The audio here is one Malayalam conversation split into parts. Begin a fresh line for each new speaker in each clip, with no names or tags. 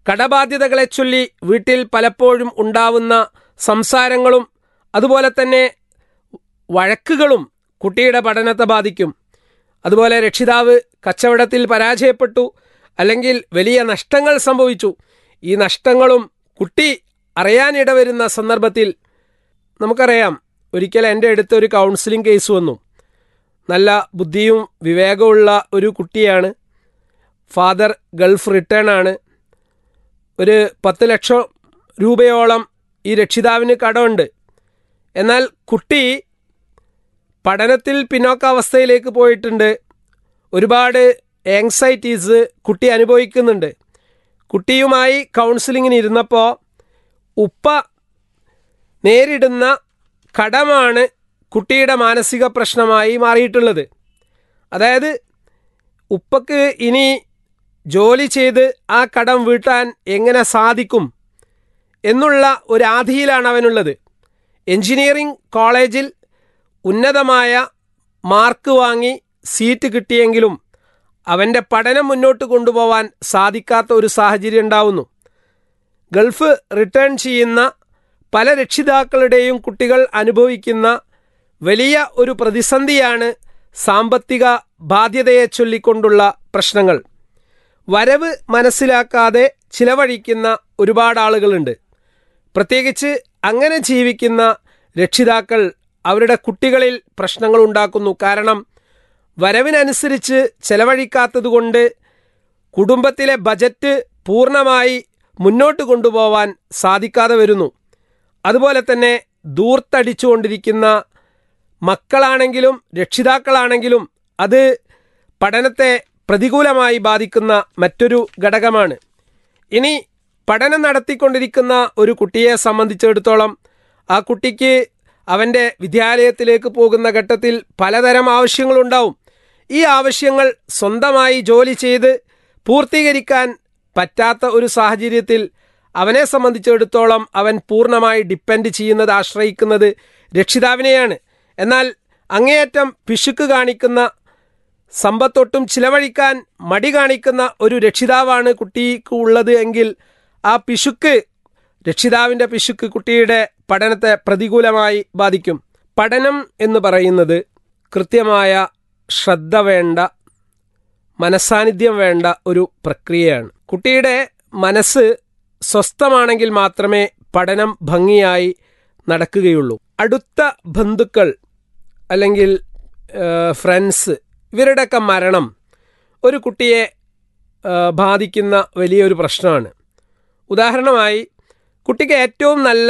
കടബാധ്യതകളെ ചൊല്ലി വീട്ടിൽ പലപ്പോഴും ഉണ്ടാവുന്ന സംസാരങ്ങളും അതുപോലെ തന്നെ വഴക്കുകളും കുട്ടിയുടെ പഠനത്തെ ബാധിക്കും അതുപോലെ രക്ഷിതാവ് കച്ചവടത്തിൽ പരാജയപ്പെട്ടു അല്ലെങ്കിൽ വലിയ നഷ്ടങ്ങൾ സംഭവിച്ചു ഈ നഷ്ടങ്ങളും കുട്ടി അറിയാനിടവരുന്ന സന്ദർഭത്തിൽ നമുക്കറിയാം ഒരിക്കൽ എൻ്റെ അടുത്ത് ഒരു കൗൺസിലിംഗ് കേസ് വന്നു നല്ല ബുദ്ധിയും വിവേകമുള്ള ഒരു കുട്ടിയാണ് ഫാദർ ഗൾഫ് റിട്ടേൺ ആണ് ഒരു പത്ത് ലക്ഷം രൂപയോളം ഈ രക്ഷിതാവിന് കടമുണ്ട് എന്നാൽ കുട്ടി പഠനത്തിൽ പിന്നോക്കാവസ്ഥയിലേക്ക് പോയിട്ടുണ്ട് ഒരുപാട് ആങ്സൈറ്റീസ് കുട്ടി അനുഭവിക്കുന്നുണ്ട് കുട്ടിയുമായി കൗൺസിലിങ്ങിന് ഇരുന്നപ്പോൾ ഉപ്പ നേരിടുന്ന കടമാണ് കുട്ടിയുടെ മാനസിക പ്രശ്നമായി മാറിയിട്ടുള്ളത് അതായത് ഉപ്പക്ക് ഇനി ജോലി ചെയ്ത് ആ കടം വീട്ടാൻ എങ്ങനെ സാധിക്കും എന്നുള്ള ഒരു ആധിയിലാണ് അവനുള്ളത് എഞ്ചിനീയറിംഗ് കോളേജിൽ ഉന്നതമായ മാർക്ക് വാങ്ങി സീറ്റ് കിട്ടിയെങ്കിലും അവൻ്റെ പഠനം മുന്നോട്ട് കൊണ്ടുപോകാൻ സാധിക്കാത്ത ഒരു സാഹചര്യം ഉണ്ടാവുന്നു ഗൾഫ് റിട്ടേൺ ചെയ്യുന്ന പല രക്ഷിതാക്കളുടെയും കുട്ടികൾ അനുഭവിക്കുന്ന വലിയ ഒരു പ്രതിസന്ധിയാണ് സാമ്പത്തിക ബാധ്യതയെ ചൊല്ലിക്കൊണ്ടുള്ള പ്രശ്നങ്ങൾ വരവ് മനസ്സിലാക്കാതെ ചിലവഴിക്കുന്ന ഒരുപാട് ആളുകളുണ്ട് പ്രത്യേകിച്ച് അങ്ങനെ ജീവിക്കുന്ന രക്ഷിതാക്കൾ അവരുടെ കുട്ടികളിൽ പ്രശ്നങ്ങൾ ഉണ്ടാക്കുന്നു കാരണം വരവിനനുസരിച്ച് ചെലവഴിക്കാത്തതുകൊണ്ട് കുടുംബത്തിലെ ബജറ്റ് പൂർണ്ണമായി മുന്നോട്ട് കൊണ്ടുപോവാൻ സാധിക്കാതെ വരുന്നു അതുപോലെ തന്നെ ദൂർത്തടിച്ചുകൊണ്ടിരിക്കുന്ന മക്കളാണെങ്കിലും രക്ഷിതാക്കളാണെങ്കിലും അത് പഠനത്തെ പ്രതികൂലമായി ബാധിക്കുന്ന മറ്റൊരു ഘടകമാണ് ഇനി പഠനം നടത്തിക്കൊണ്ടിരിക്കുന്ന ഒരു കുട്ടിയെ സംബന്ധിച്ചിടത്തോളം ആ കുട്ടിക്ക് അവൻ്റെ വിദ്യാലയത്തിലേക്ക് പോകുന്ന ഘട്ടത്തിൽ പലതരം ആവശ്യങ്ങളുണ്ടാവും ഈ ആവശ്യങ്ങൾ സ്വന്തമായി ജോലി ചെയ്ത് പൂർത്തീകരിക്കാൻ പറ്റാത്ത ഒരു സാഹചര്യത്തിൽ അവനെ സംബന്ധിച്ചിടത്തോളം അവൻ പൂർണ്ണമായി ഡിപ്പെൻഡ് ചെയ്യുന്നത് ആശ്രയിക്കുന്നത് രക്ഷിതാവിനെയാണ് എന്നാൽ അങ്ങേയറ്റം പിശുക്ക് കാണിക്കുന്ന സമ്പത്തൊട്ടും ചിലവഴിക്കാൻ മടി കാണിക്കുന്ന ഒരു രക്ഷിതാവാണ് കുട്ടിക്ക് ഉള്ളത് എങ്കിൽ ആ പിശുക്ക് രക്ഷിതാവിൻ്റെ പിശുക്ക് കുട്ടിയുടെ പഠനത്തെ പ്രതികൂലമായി ബാധിക്കും പഠനം എന്ന് പറയുന്നത് കൃത്യമായ ശ്രദ്ധ വേണ്ട മനസാന്നിധ്യം വേണ്ട ഒരു പ്രക്രിയയാണ് കുട്ടിയുടെ മനസ്സ് സ്വസ്ഥമാണെങ്കിൽ മാത്രമേ പഠനം ഭംഗിയായി നടക്കുകയുള്ളൂ അടുത്ത ബന്ധുക്കൾ അല്ലെങ്കിൽ ഫ്രണ്ട്സ് ഇവരുടെയൊക്കെ മരണം ഒരു കുട്ടിയെ ബാധിക്കുന്ന വലിയൊരു പ്രശ്നമാണ് ഉദാഹരണമായി കുട്ടിക്ക് ഏറ്റവും നല്ല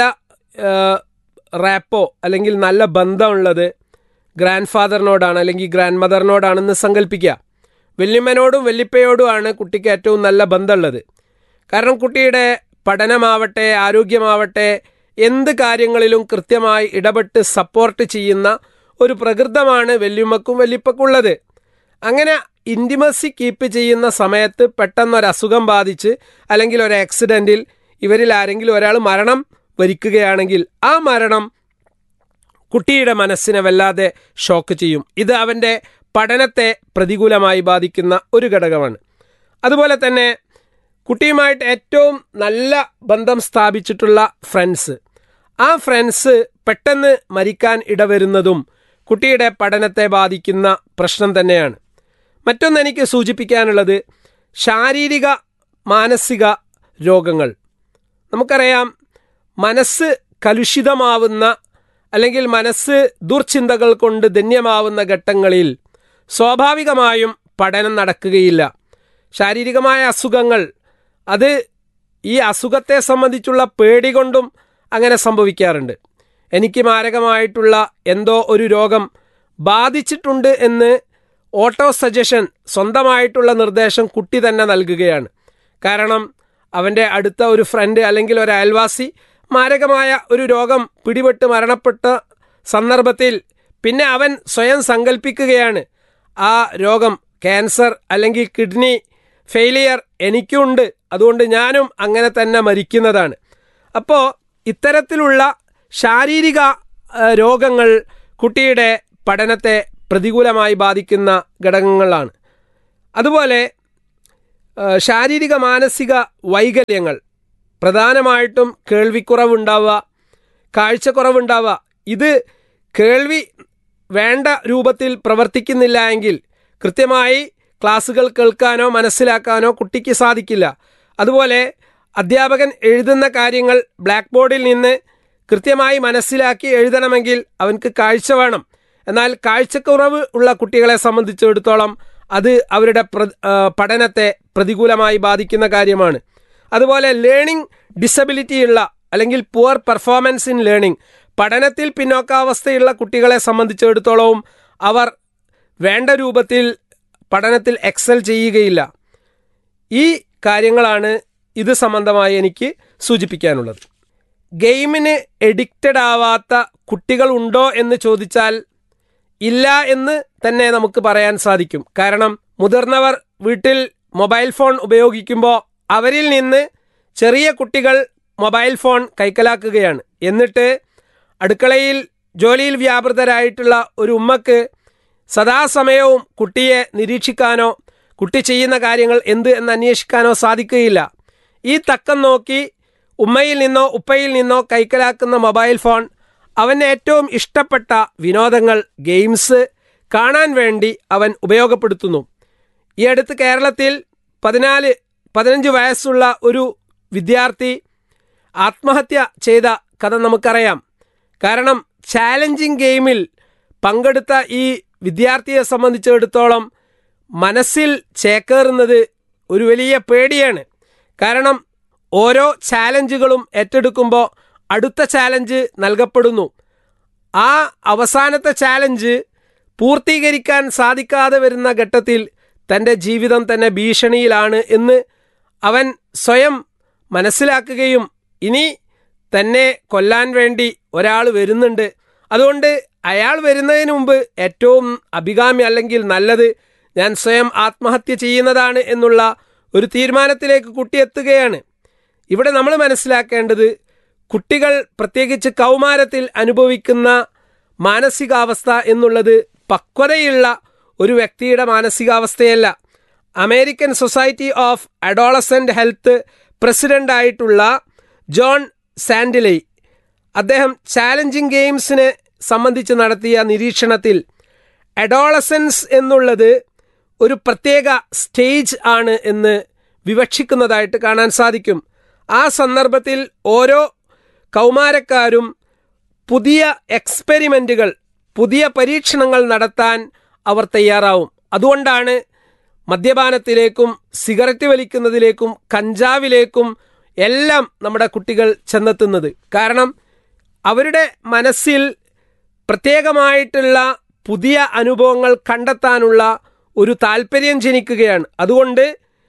റാപ്പോ അല്ലെങ്കിൽ നല്ല ബന്ധമുള്ളത് ഗ്രാൻഡ് ഫാദറിനോടാണ് അല്ലെങ്കിൽ ഗ്രാൻഡ് മദറിനോടാണെന്ന് സങ്കല്പിക്കുക വല്യമ്മനോടും വല്യപ്പയോടുമാണ് കുട്ടിക്ക് ഏറ്റവും നല്ല ബന്ധമുള്ളത് കാരണം കുട്ടിയുടെ പഠനമാവട്ടെ ആരോഗ്യമാവട്ടെ എന്ത് കാര്യങ്ങളിലും കൃത്യമായി ഇടപെട്ട് സപ്പോർട്ട് ചെയ്യുന്ന ഒരു പ്രകൃതമാണ് വല്യമ്മക്കും വല്യപ്പക്കുള്ളത് അങ്ങനെ ഇൻറ്റിമസി കീപ്പ് ചെയ്യുന്ന സമയത്ത് പെട്ടെന്നൊരു അസുഖം ബാധിച്ച് അല്ലെങ്കിൽ ഒരു ആക്സിഡൻറ്റിൽ ഇവരിൽ ആരെങ്കിലും ഒരാൾ മരണം വരിക്കുകയാണെങ്കിൽ ആ മരണം കുട്ടിയുടെ മനസ്സിനെ വല്ലാതെ ഷോക്ക് ചെയ്യും ഇത് അവൻ്റെ പഠനത്തെ പ്രതികൂലമായി ബാധിക്കുന്ന ഒരു ഘടകമാണ് അതുപോലെ തന്നെ കുട്ടിയുമായിട്ട് ഏറ്റവും നല്ല ബന്ധം സ്ഥാപിച്ചിട്ടുള്ള ഫ്രണ്ട്സ് ആ ഫ്രണ്ട്സ് പെട്ടെന്ന് മരിക്കാൻ ഇടവരുന്നതും കുട്ടിയുടെ പഠനത്തെ ബാധിക്കുന്ന പ്രശ്നം തന്നെയാണ് മറ്റൊന്ന് എനിക്ക് സൂചിപ്പിക്കാനുള്ളത് ശാരീരിക മാനസിക രോഗങ്ങൾ നമുക്കറിയാം മനസ്സ് കലുഷിതമാവുന്ന അല്ലെങ്കിൽ മനസ്സ് ദുർചിന്തകൾ കൊണ്ട് ധന്യമാവുന്ന ഘട്ടങ്ങളിൽ സ്വാഭാവികമായും പഠനം നടക്കുകയില്ല ശാരീരികമായ അസുഖങ്ങൾ അത് ഈ അസുഖത്തെ സംബന്ധിച്ചുള്ള പേടി കൊണ്ടും അങ്ങനെ സംഭവിക്കാറുണ്ട് എനിക്ക് മാരകമായിട്ടുള്ള എന്തോ ഒരു രോഗം ബാധിച്ചിട്ടുണ്ട് എന്ന് ഓട്ടോ സജഷൻ സ്വന്തമായിട്ടുള്ള നിർദ്ദേശം കുട്ടി തന്നെ നൽകുകയാണ് കാരണം അവൻ്റെ അടുത്ത ഒരു ഫ്രണ്ട് അല്ലെങ്കിൽ ഒരു അയൽവാസി മാരകമായ ഒരു രോഗം പിടിപെട്ട് മരണപ്പെട്ട സന്ദർഭത്തിൽ പിന്നെ അവൻ സ്വയം സങ്കല്പിക്കുകയാണ് ആ രോഗം ക്യാൻസർ അല്ലെങ്കിൽ കിഡ്നി ഫെയിലിയർ എനിക്കുണ്ട് അതുകൊണ്ട് ഞാനും അങ്ങനെ തന്നെ മരിക്കുന്നതാണ് അപ്പോൾ ഇത്തരത്തിലുള്ള ശാരീരിക രോഗങ്ങൾ കുട്ടിയുടെ പഠനത്തെ പ്രതികൂലമായി ബാധിക്കുന്ന ഘടകങ്ങളാണ് അതുപോലെ ഏഹ്, ശാരീരിക മാനസിക വൈകല്യങ്ങൾ പ്രധാനമായിട്ടും കേൾവിക്കുറവുണ്ടാവുക കാഴ്ചക്കുറവുണ്ടാവുക ഇത് കേൾവി വേണ്ട രൂപത്തിൽ പ്രവർത്തിക്കുന്നില്ല എങ്കിൽ കൃത്യമായി ക്ലാസ്സുകൾ കേൾക്കാനോ മനസ്സിലാക്കാനോ കുട്ടിക്ക് സാധിക്കില്ല അതുപോലെ അധ്യാപകൻ എഴുതുന്ന കാര്യങ്ങൾ ബ്ലാക്ക് ബോർഡിൽ നിന്ന് കൃത്യമായി മനസ്സിലാക്കി എഴുതണമെങ്കിൽ അവൻക്ക് കാഴ്ച വേണം എന്നാൽ കാഴ്ചക്കുറവ് ഉള്ള കുട്ടികളെ സംബന്ധിച്ചിടത്തോളം അത് അവരുടെ പ്ര- ആ, പഠനത്തെ പ്രതികൂലമായി ബാധിക്കുന്ന കാര്യമാണ് അതുപോലെ ലേണിംഗ് ഡിസബിലിറ്റി ഉള്ള അല്ലെങ്കിൽ പുവർ പെർഫോമൻസ് ഇൻ ലേണിംഗ് പഠനത്തിൽ പിന്നോക്കാവസ്ഥയുള്ള കുട്ടികളെ സംബന്ധിച്ചിടത്തോളവും അവർ വേണ്ട രൂപത്തിൽ പഠനത്തിൽ എക്സൽ ചെയ്യുകയില്ല ഈ കാര്യങ്ങളാണ് ഇത് സംബന്ധമായി എനിക്ക് സൂചിപ്പിക്കാനുള്ളത് ഗെയിമിന് എഡിക്റ്റഡ് ആവാത്ത കുട്ടികളുണ്ടോ എന്ന് ചോദിച്ചാൽ ഇല്ല എന്ന് തന്നെ നമുക്ക് പറയാൻ സാധിക്കും കാരണം മുതിർന്നവർ വീട്ടിൽ മൊബൈൽ ഫോൺ ഉപയോഗിക്കുമ്പോൾ അവരിൽ നിന്ന് ചെറിയ കുട്ടികൾ മൊബൈൽ ഫോൺ കൈക്കലാക്കുകയാണ് എന്നിട്ട് അടുക്കളയിൽ ജോലിയിൽ വ്യാപൃതരായിട്ടുള്ള ഒരു ഉമ്മക്ക് സദാസമയവും കുട്ടിയെ നിരീക്ഷിക്കാനോ കുട്ടി ചെയ്യുന്ന കാര്യങ്ങൾ എന്ത് എന്ന് അന്വേഷിക്കാനോ സാധിക്കുകയില്ല ഈ തക്കം നോക്കി ഉമ്മയിൽ നിന്നോ ഉപ്പയിൽ നിന്നോ കൈക്കലാക്കുന്ന മൊബൈൽ ഫോൺ അവന് ഏറ്റവും ഇഷ്ടപ്പെട്ട വിനോദങ്ങൾ ഗെയിംസ് കാണാൻ വേണ്ടി അവൻ ഉപയോഗപ്പെടുത്തുന്നു ഈ അടുത്ത് കേരളത്തിൽ പതിനാല് പതിനഞ്ച് വയസ്സുള്ള ഒരു വിദ്യാർത്ഥി ആത്മഹത്യ ചെയ്ത കഥ നമുക്കറിയാം കാരണം ചാലഞ്ചിങ് ഗെയിമിൽ പങ്കെടുത്ത ഈ വിദ്യാർത്ഥിയെ സംബന്ധിച്ചിടത്തോളം മനസ്സിൽ ചേക്കേറുന്നത് ഒരു വലിയ പേടിയാണ് കാരണം ഓരോ ചാലഞ്ചുകളും ഏറ്റെടുക്കുമ്പോൾ അടുത്ത ചാലഞ്ച് നൽകപ്പെടുന്നു ആ അവസാനത്തെ ചാലഞ്ച് പൂർത്തീകരിക്കാൻ സാധിക്കാതെ വരുന്ന ഘട്ടത്തിൽ തൻ്റെ ജീവിതം തന്നെ ഭീഷണിയിലാണ് എന്ന് അവൻ സ്വയം മനസ്സിലാക്കുകയും ഇനി തന്നെ കൊല്ലാൻ വേണ്ടി ഒരാൾ വരുന്നുണ്ട് അതുകൊണ്ട് അയാൾ വരുന്നതിന് മുമ്പ് ഏറ്റവും അഭികാമ്യ അല്ലെങ്കിൽ നല്ലത് ഞാൻ സ്വയം ആത്മഹത്യ ചെയ്യുന്നതാണ് എന്നുള്ള ഒരു തീരുമാനത്തിലേക്ക് കുട്ടി എത്തുകയാണ് ഇവിടെ നമ്മൾ മനസ്സിലാക്കേണ്ടത് കുട്ടികൾ പ്രത്യേകിച്ച് കൗമാരത്തിൽ അനുഭവിക്കുന്ന മാനസികാവസ്ഥ എന്നുള്ളത് പക്വതയുള്ള ഒരു വ്യക്തിയുടെ മാനസികാവസ്ഥയല്ല American society of adolescent health പ്രസിഡൻ്റായിട്ടുള്ള ജോൺ സാൻഡിലൈ അദ്ദേഹം ചാലഞ്ചിങ് ഗെയിംസിനെ സംബന്ധിച്ച് നടത്തിയ നിരീക്ഷണത്തിൽ അഡോളസൻസ് എന്നുള്ളത് ഒരു പ്രത്യേക സ്റ്റേജ് ആണ് എന്ന് വിവക്ഷിക്കുന്നതായിട്ട് കാണാൻ സാധിക്കും ആ സന്ദർഭത്തിൽ ഓരോ കൗമാരക്കാരും പുതിയ എക്സ്പെരിമെൻറ്റുകൾ പുതിയ പരീക്ഷണങ്ങൾ നടത്താൻ അവർ തയ്യാറാവും അതുകൊണ്ടാണ് മദ്യപാനത്തിലേക്കും സിഗരറ്റ് വലിക്കുന്നതിലേക്കും കഞ്ചാവിലേക്കും എല്ലാം നമ്മുടെ കുട്ടികൾ ചെന്നെത്തുന്നത് കാരണം അവരുടെ മനസ്സിൽ പ്രത്യേകമായിട്ടുള്ള പുതിയ അനുഭവങ്ങൾ കണ്ടെത്താനുള്ള ഒരു താല്പര്യം ജനിക്കുകയാണ് അതുകൊണ്ട്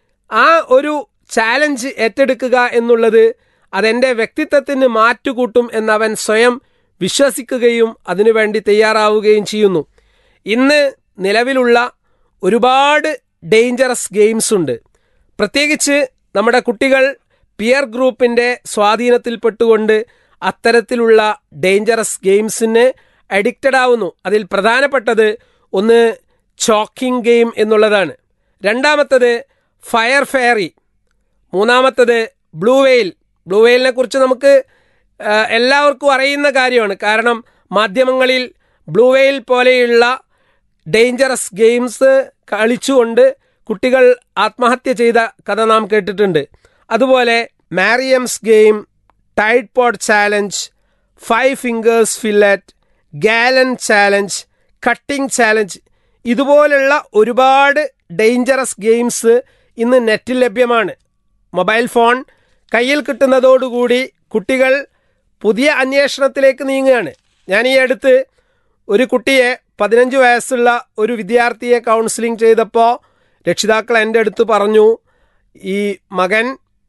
ആ ഒരു ചാലഞ്ച് ഏറ്റെടുക്കുക എന്നുള്ളത് അതെൻ്റെ വ്യക്തിത്വത്തിന് മാറ്റുകൂട്ടും എന്നവൻ സ്വയം വിശ്വസിക്കുകയും അതിനുവേണ്ടി തയ്യാറാവുകയും ചെയ്യുന്നു ഇന്ന് നിലവിലുള്ള ഒരുപാട് ഡേഞ്ചറസ് ഗെയിംസ് ഉണ്ട് പ്രത്യേകിച്ച് നമ്മുടെ കുട്ടികൾ പിയർ ഗ്രൂപ്പിൻ്റെ സ്വാധീനത്തിൽപ്പെട്ടുകൊണ്ട് അത്തരത്തിലുള്ള ഡേഞ്ചറസ് ഗെയിംസിന് അഡിക്റ്റഡ് ആവുന്നു അതിൽ പ്രധാനപ്പെട്ടത് ഒന്ന് ചോക്കിംഗ് ഗെയിം എന്നുള്ളതാണ് രണ്ടാമത്തത് ഫയർ ഫെയറി മൂന്നാമത്തത് ബ്ലൂ വെയിൽ ബ്ലൂ വെയിലിനെ കുറിച്ച് നമുക്ക് ആ, എല്ലാവർക്കും അറിയുന്ന കാര്യമാണ് കാരണം മാധ്യമങ്ങളിൽ ബ്ലൂ വെയിൽ പോലെയുള്ള ഡേഞ്ചറസ് ഗെയിംസ് കളിച്ചുകൊണ്ട് കുട്ടികൾ ആത്മഹത്യ ചെയ്ത കഥ നാം കേട്ടിട്ടുണ്ട് അതുപോലെ മാരിയംസ് game tide pod challenge five fingers fillet gallon challenge cutting challenge ഇതുപോലുള്ള ഒരുപാട് ഡേഞ്ചറസ് ഗെയിംസ് ഇന്ന് നെറ്റിൽ ലഭ്യമാണ് മൊബൈൽ ഫോൺ കയ്യിൽ കിട്ടുന്നതോടുകൂടി കുട്ടികൾ പുതിയ അന്വേഷണത്തിലേക്ക് നീങ്ങുകയാണ് ഞാൻ ഈ അടുത്ത് ഒരു കുട്ടിയെ പതിനഞ്ച് വയസ്സുള്ള ഒരു വിദ്യാർത്ഥിയെ കൗൺസിലിംഗ് ചെയ്തപ്പോൾ രക്ഷിതാക്കൾ എൻ്റെ അടുത്ത് പറഞ്ഞു ഈ മകൻ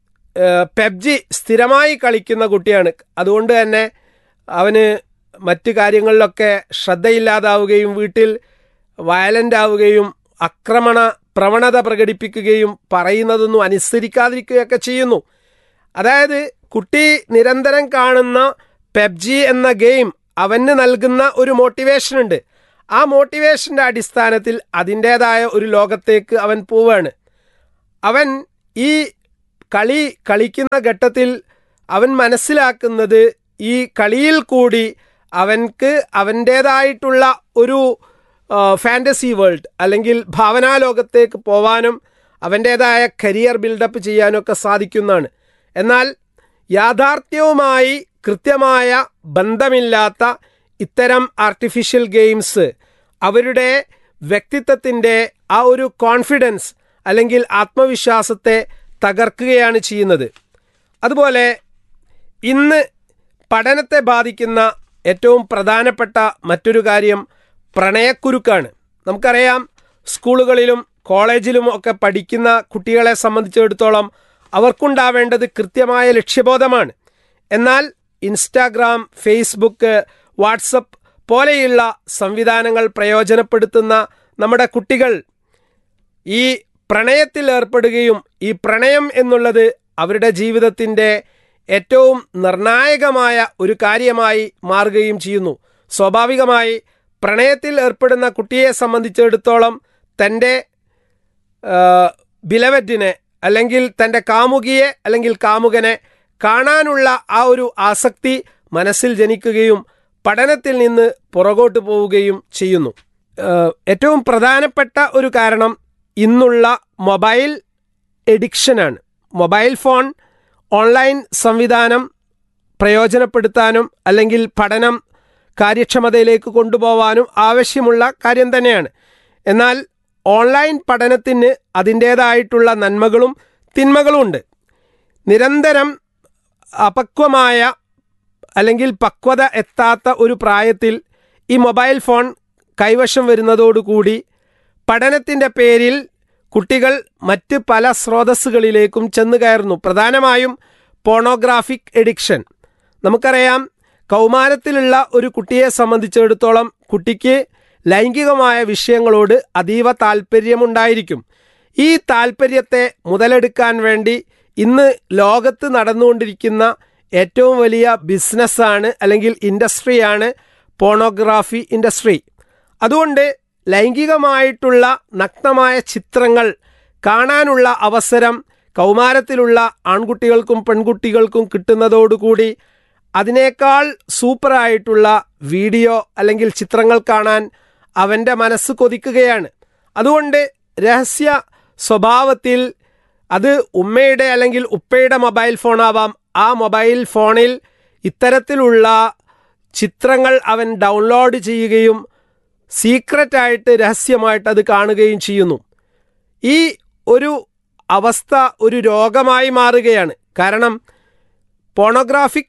പെബ്ജി സ്ഥിരമായി കളിക്കുന്ന കുട്ടിയാണ് അതുകൊണ്ട് തന്നെ അവന് മറ്റു കാര്യങ്ങളിലൊക്കെ ശ്രദ്ധയില്ലാതാവുകയും വീട്ടിൽ വയലൻ്റ് ആവുകയും ആക്രമണ പ്രവണത പ്രകടിപ്പിക്കുകയും പറയുന്നതൊന്നും അനുസരിക്കാതിരിക്കുകയൊക്കെ ചെയ്യുന്നു അതായത് കുട്ടി നിരന്തരം കാണുന്ന പെബ്ജി എന്ന ഗെയിം അവന് നൽകുന്ന ഒരു മോട്ടിവേഷൻ ഉണ്ട് ആ മോട്ടിവേഷൻ്റെ അടിസ്ഥാനത്തിൽ അതിൻ്റേതായ ഒരു ലോകത്തേക്ക് അവൻ പോവുകയാണ് അവൻ ഈ കളി കളിക്കുന്ന ഘട്ടത്തിൽ അവൻ മനസ്സിലാക്കുന്നത് ഈ കളിയിൽ കൂടി അവൻക്ക് അവൻ്റേതായിട്ടുള്ള ഒരു ഫാൻറ്റസി വേൾഡ് അല്ലെങ്കിൽ ഭാവനാലോകത്തേക്ക് പോവാനും അവൻ്റേതായ കരിയർ ബിൽഡപ്പ് ചെയ്യാനൊക്കെ സാധിക്കുന്നതാണ് എന്നാൽ യാഥാർത്ഥ്യവുമായി കൃത്യമായ ബന്ധമില്ലാത്ത ഇത്തരം ആർട്ടിഫിഷ്യൽ ഗെയിംസ് അവരുടെ വ്യക്തിത്വത്തിൻ്റെ ആ ഒരു കോൺഫിഡൻസ് അല്ലെങ്കിൽ ആത്മവിശ്വാസത്തെ തകർക്കുകയാണ് ചെയ്യുന്നത് അതുപോലെ ഇന്ന് പഠനത്തെ ബാധിക്കുന്ന ഏറ്റവും പ്രധാനപ്പെട്ട മറ്റൊരു കാര്യം പ്രണയക്കുരുക്കാണ് നമുക്കറിയാം സ്കൂളുകളിലും കോളേജിലും ഒക്കെ പഠിക്കുന്ന കുട്ടികളെ സംബന്ധിച്ചിടത്തോളം അവർക്കുണ്ടാവേണ്ടത് കൃത്യമായ ലക്ഷ്യബോധമാണ് എന്നാൽ ഇൻസ്റ്റാഗ്രാം ഫേസ്ബുക്ക് വാട്സപ്പ് പോലെയുള്ള സംവിധാനങ്ങൾ പ്രയോജനപ്പെടുത്തുന്ന നമ്മുടെ കുട്ടികൾ ഈ പ്രണയത്തിൽ ഏർപ്പെടുകയും ഈ പ്രണയം എന്നുള്ളത് അവരുടെ ജീവിതത്തിൻ്റെ ഏറ്റവും നിർണായകമായ ഒരു കാര്യമായി മാറുകയും ചെയ്യുന്നു സ്വാഭാവികമായി പ്രണയത്തിൽ ഏർപ്പെടുന്ന കുട്ടിയെ സംബന്ധിച്ചിടത്തോളം തൻ്റെ ബിലവറ്റിനെ അല്ലെങ്കിൽ തൻ്റെ കാമുകിയെ അല്ലെങ്കിൽ കാമുകനെ കാണാനുള്ള ആ ഒരു ആസക്തി മനസ്സിൽ ജനിക്കുകയും പഠനത്തിൽ നിന്ന് പുറകോട്ട് പോവുകയും ചെയ്യുന്നു ഏറ്റവും പ്രധാനപ്പെട്ട ഒരു കാരണം ഇന്നുള്ള മൊബൈൽ എഡിക്ഷനാണ് മൊബൈൽ ഫോൺ ഓൺലൈൻ സംവിധാനം പ്രയോജനപ്പെടുത്താനും അല്ലെങ്കിൽ പഠനം കാര്യക്ഷമതയിലേക്ക് കൊണ്ടുപോകാനും ആവശ്യമുള്ള കാര്യം തന്നെയാണ് എന്നാൽ ഓൺലൈൻ പഠനത്തിന് അതിൻ്റേതായിട്ടുള്ള നന്മകളും തിന്മകളും ഉണ്ട് നിരന്തരം അപക്വമായ അല്ലെങ്കിൽ പക്വത എത്താത്ത ഒരു പ്രായത്തിൽ ഈ മൊബൈൽ ഫോൺ കൈവശം വരുന്നതോടുകൂടി പഠനത്തിൻ്റെ പേരിൽ കുട്ടികൾ മറ്റ് പല സ്രോതസ്സുകളിലേക്കും ചെന്ന് കയറുന്നു പ്രധാനമായും പോണോഗ്രാഫിക് എഡിക്ഷൻ നമുക്കറിയാം കൗമാരത്തിലുള്ള ഒരു കുട്ടിയെ സംബന്ധിച്ചിടത്തോളം കുട്ടിക്ക് ലൈംഗികമായ വിഷയങ്ങളോട് അതീവ താല്പര്യമുണ്ടായിരിക്കും ഈ താല്പര്യത്തെ മുതലെടുക്കാൻ വേണ്ടി ഇന്ന് ലോകത്ത് നടന്നുകൊണ്ടിരിക്കുന്ന ഏറ്റവും വലിയ ബിസിനസ്സാണ് അല്ലെങ്കിൽ ഇൻഡസ്ട്രിയാണ് പോണോഗ്രാഫി ഇൻഡസ്ട്രി അതുകൊണ്ട് ലൈംഗികമായിട്ടുള്ള നഗ്നമായ ചിത്രങ്ങൾ കാണാനുള്ള അവസരം കൗമാരത്തിലുള്ള ആൺകുട്ടികൾക്കും പെൺകുട്ടികൾക്കും കിട്ടുന്നതോടുകൂടി അതിനേക്കാൾ സൂപ്പറായിട്ടുള്ള വീഡിയോ അല്ലെങ്കിൽ ചിത്രങ്ങൾ കാണാൻ അവൻ്റെ മനസ്സ് കൊതിക്കുകയാണ് അതുകൊണ്ട് രഹസ്യ സ്വഭാവത്തിൽ അത് ഉമ്മയുടെ അല്ലെങ്കിൽ ഉപ്പയുടെ മൊബൈൽ ഫോണാവാം ആ മൊബൈൽ ഫോണിൽ ഇത്തരത്തിലുള്ള ചിത്രങ്ങൾ അവൻ ഡൗൺലോഡ് ചെയ്യുകയും സീക്രട്ടായിട്ട് രഹസ്യമായിട്ട് അത് കാണുകയും ചെയ്യുന്നു ഈ ഒരു അവസ്ഥ ഒരു രോഗമായി മാറുകയാണ് കാരണം പോണോഗ്രാഫിക്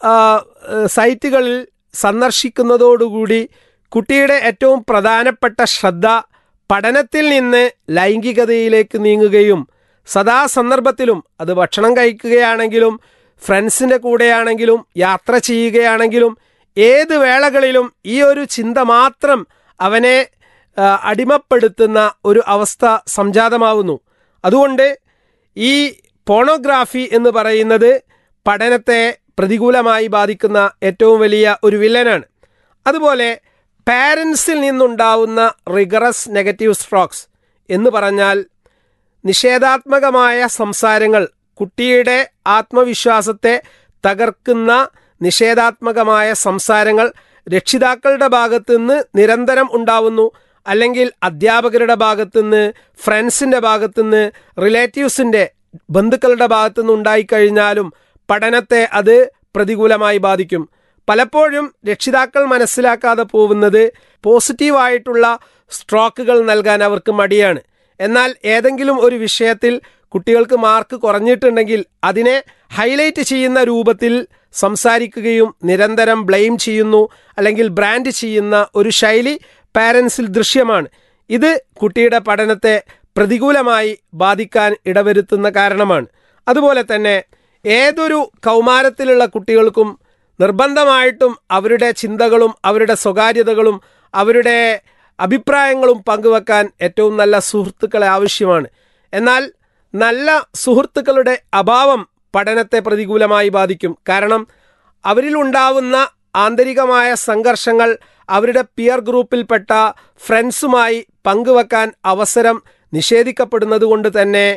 സൈറ്റുകളിൽ സന്ദർശിക്കുന്നതോടുകൂടി കുട്ടിയുടെ ഏറ്റവും പ്രധാനപ്പെട്ട ശ്രദ്ധ പഠനത്തിൽ നിന്ന് ലൈംഗികതയിലേക്ക് നീങ്ങുകയും സദാസന്ദർഭത്തിലും അത് ഭക്ഷണം കഴിക്കുകയാണെങ്കിലും ഫ്രണ്ട്സിൻ്റെ കൂടെയാണെങ്കിലും യാത്ര ചെയ്യുകയാണെങ്കിലും ഏത് വേളകളിലും ഈ ഒരു ചിന്ത മാത്രം അവനെ അടിമപ്പെടുത്തുന്ന ഒരു അവസ്ഥ സംജാതമാവുന്നു അതുകൊണ്ട് ഈ പോണോഗ്രാഫി എന്ന് പറയുന്നത് പഠനത്തെ പ്രതികൂലമായി ബാധിക്കുന്ന ഏറ്റവും വലിയ ഒരു വില്ലനാണ് അതുപോലെ പാരൻസിൽ നിന്നുണ്ടാവുന്ന റിഗറസ് നെഗറ്റീവ് സ്ട്രോക്സ് എന്ന് പറഞ്ഞാൽ നിഷേധാത്മകമായ സംസാരങ്ങൾ കുട്ടിയുടെ ആത്മവിശ്വാസത്തെ തകർക്കുന്ന നിഷേധാത്മകമായ സംസാരങ്ങൾ രക്ഷിതാക്കളുടെ ഭാഗത്തുനിന്ന് നിരന്തരം ഉണ്ടാവുന്നു അല്ലെങ്കിൽ അധ്യാപകരുടെ ഭാഗത്തുനിന്ന് ഫ്രണ്ട്സിൻ്റെ ഭാഗത്തുനിന്ന് റിലേറ്റീവ്സിൻ്റെ ബന്ധുക്കളുടെ ഭാഗത്തുനിന്ന് ഉണ്ടായിക്കഴിഞ്ഞാലും പഠനത്തെ അത് പ്രതികൂലമായി ബാധിക്കും പലപ്പോഴും രക്ഷിതാക്കൾ മനസ്സിലാക്കാതെ പോകുന്നത് പോസിറ്റീവായിട്ടുള്ള സ്ട്രോക്കുകൾ നൽകാൻ അവർക്ക് മടിയാണ് എന്നാൽ ഏതെങ്കിലും ഒരു വിഷയത്തിൽ കുട്ടികൾക്ക് മാർക്ക് കുറഞ്ഞിട്ടുണ്ടെങ്കിൽ അതിനെ ഹൈലൈറ്റ് ചെയ്യുന്ന രൂപത്തിൽ സംസാരിക്കുകയും നിരന്തരം ബ്ലെയിം ചെയ്യുന്നു അല്ലെങ്കിൽ ബ്രാൻഡ് ചെയ്യുന്ന ഒരു ശൈലി പാരൻസിൽ ദൃശ്യമാണ് ഇത് കുട്ടിയുടെ പഠനത്തെ പ്രതികൂലമായി ബാധിക്കാൻ ഇടവരുത്തുന്ന കാരണമാണ് അതുപോലെ തന്നെ ഏതൊരു കൗമാരത്തിലുള്ള കുട്ടികൾക്കും നിർബന്ധമായിട്ടും അവരുടെ ചിന്തകളും അവരുടെ സ്വകാര്യതകളും അവരുടെ അഭിപ്രായങ്ങളും പങ്കുവെക്കാൻ ഏറ്റവും നല്ല സുഹൃത്തുക്കളെ ആവശ്യമാണ് എന്നാൽ നല്ല സുഹൃത്തുക്കളുടെ അഭാവം പഠനത്തെ പ്രതികൂലമായി ബാധിക്കും കാരണം അവരിലുണ്ടാവുന്ന ആന്തരികമായ സംഘർഷങ്ങൾ അവരുടെ പിയർ ഗ്രൂപ്പിൽപ്പെട്ട ഫ്രണ്ട്സുമായി പങ്കുവെക്കാൻ അവസരം നിഷേധിക്കപ്പെടുന്നത് കൊണ്ട് തന്നെ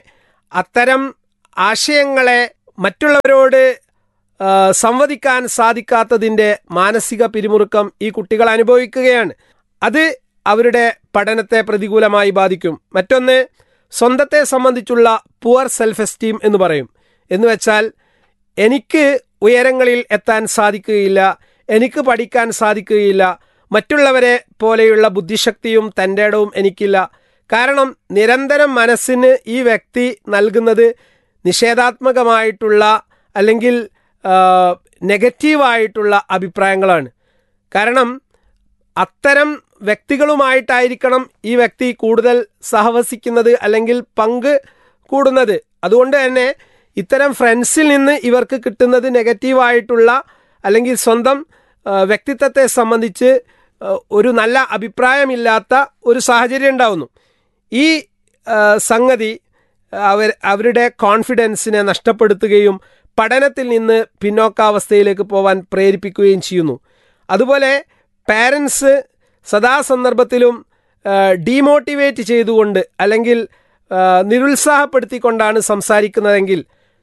അത്തരം ആശയങ്ങളെ മറ്റുള്ളവരോട് ആ, സംവദിക്കാൻ സാധിക്കാത്തതിൻ്റെ മാനസിക പിരിമുറുക്കം ഈ കുട്ടികൾ അനുഭവിക്കുകയാണ് അത് അവരുടെ പഠനത്തെ പ്രതികൂലമായി ബാധിക്കും മറ്റൊന്ന് സ്വന്തത്തെ സംബന്ധിച്ചുള്ള പുവർ സെൽഫ് എസ്റ്റീം എന്ന് പറയും എന്ന് വെച്ചാൽ എനിക്ക് ഉയരങ്ങളിൽ എത്താൻ സാധിക്കുകയില്ല എനിക്ക് പഠിക്കാൻ സാധിക്കുകയില്ല മറ്റുള്ളവരെ പോലെയുള്ള ബുദ്ധിശക്തിയും തൻ്റെ ഇടവും എനിക്കില്ല കാരണം നിരന്തരം മനസ്സിന് ഈ വ്യക്തി നൽകുന്നത് നിഷേധാത്മകമായിട്ടുള്ള അല്ലെങ്കിൽ ആ, നെഗറ്റീവായിട്ടുള്ള അഭിപ്രായങ്ങളാണ് കാരണം അത്തരം വ്യക്തികളുമായിട്ടായിരിക്കണം ഈ വ്യക്തി കൂടുതൽ സഹവസിക്കുന്നത് അല്ലെങ്കിൽ പങ്ക് കൂടുന്നത് അതുകൊണ്ട് തന്നെ ഇത്തരം ഫ്രണ്ട്സിൽ നിന്ന് ഇവർക്ക് കിട്ടുന്നത് നെഗറ്റീവായിട്ടുള്ള അല്ലെങ്കിൽ സ്വന്തം ആ, വ്യക്തിത്വത്തെ സംബന്ധിച്ച് ആ, ഒരു നല്ല അഭിപ്രായമില്ലാത്ത ഒരു സാഹചര്യം ഉണ്ടാവുന്നു ഈ ആ, സംഗതി അവർ അവരുടെ കോൺഫിഡൻസിനെ നഷ്ടപ്പെടുത്തുകയും പഠനത്തിൽ നിന്ന് പിന്നോക്കാവസ്ഥയിലേക്ക് പോവാൻ പ്രേരിപ്പിക്കുകയും ചെയ്യുന്നു അതുപോലെ പാരൻസ് സദാസന്ദർഭത്തിലും ഡീമോട്ടിവേറ്റ് ചെയ്തുകൊണ്ട് അല്ലെങ്കിൽ ആ, നിരുത്സാഹപ്പെടുത്തിക്കൊണ്ടാണ് സംസാരിക്കുന്നതെങ്കിൽ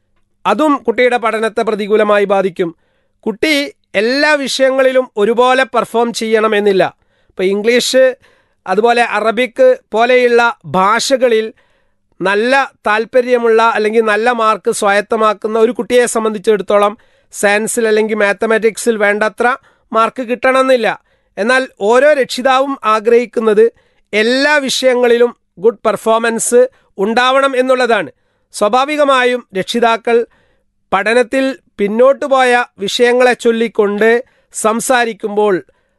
അതും കുട്ടിയുടെ പഠനത്തെ പ്രതികൂലമായി ബാധിക്കും കുട്ടി എല്ലാ വിഷയങ്ങളിലും ഒരുപോലെ പെർഫോം ചെയ്യണമെന്നില്ല ഇപ്പോൾ ഇംഗ്ലീഷ് അതുപോലെ അറബിക്ക് പോലെയുള്ള ഭാഷകളിൽ നല്ല താല്പര്യമുള്ള അല്ലെങ്കിൽ നല്ല മാർക്ക് സ്വായത്തമാക്കുന്ന ഒരു കുട്ടിയെ സംബന്ധിച്ചിടത്തോളം സയൻസിൽ അല്ലെങ്കിൽ മാത്തമാറ്റിക്സിൽ വേണ്ടത്ര മാർക്ക് കിട്ടണമെന്നില്ല എന്നാൽ ഓരോ രക്ഷിതാവും ആഗ്രഹിക്കുന്നത് എല്ലാ വിഷയങ്ങളിലും ഗുഡ് പെർഫോമൻസ് ഉണ്ടാവണം എന്നുള്ളതാണ് സ്വാഭാവികമായും രക്ഷിതാക്കൾ പഠനത്തിൽ പിന്നോട്ട് പോയ വിഷയങ്ങളെ ചൊല്ലിക്കൊണ്ട് സംസാരിക്കുമ്പോൾ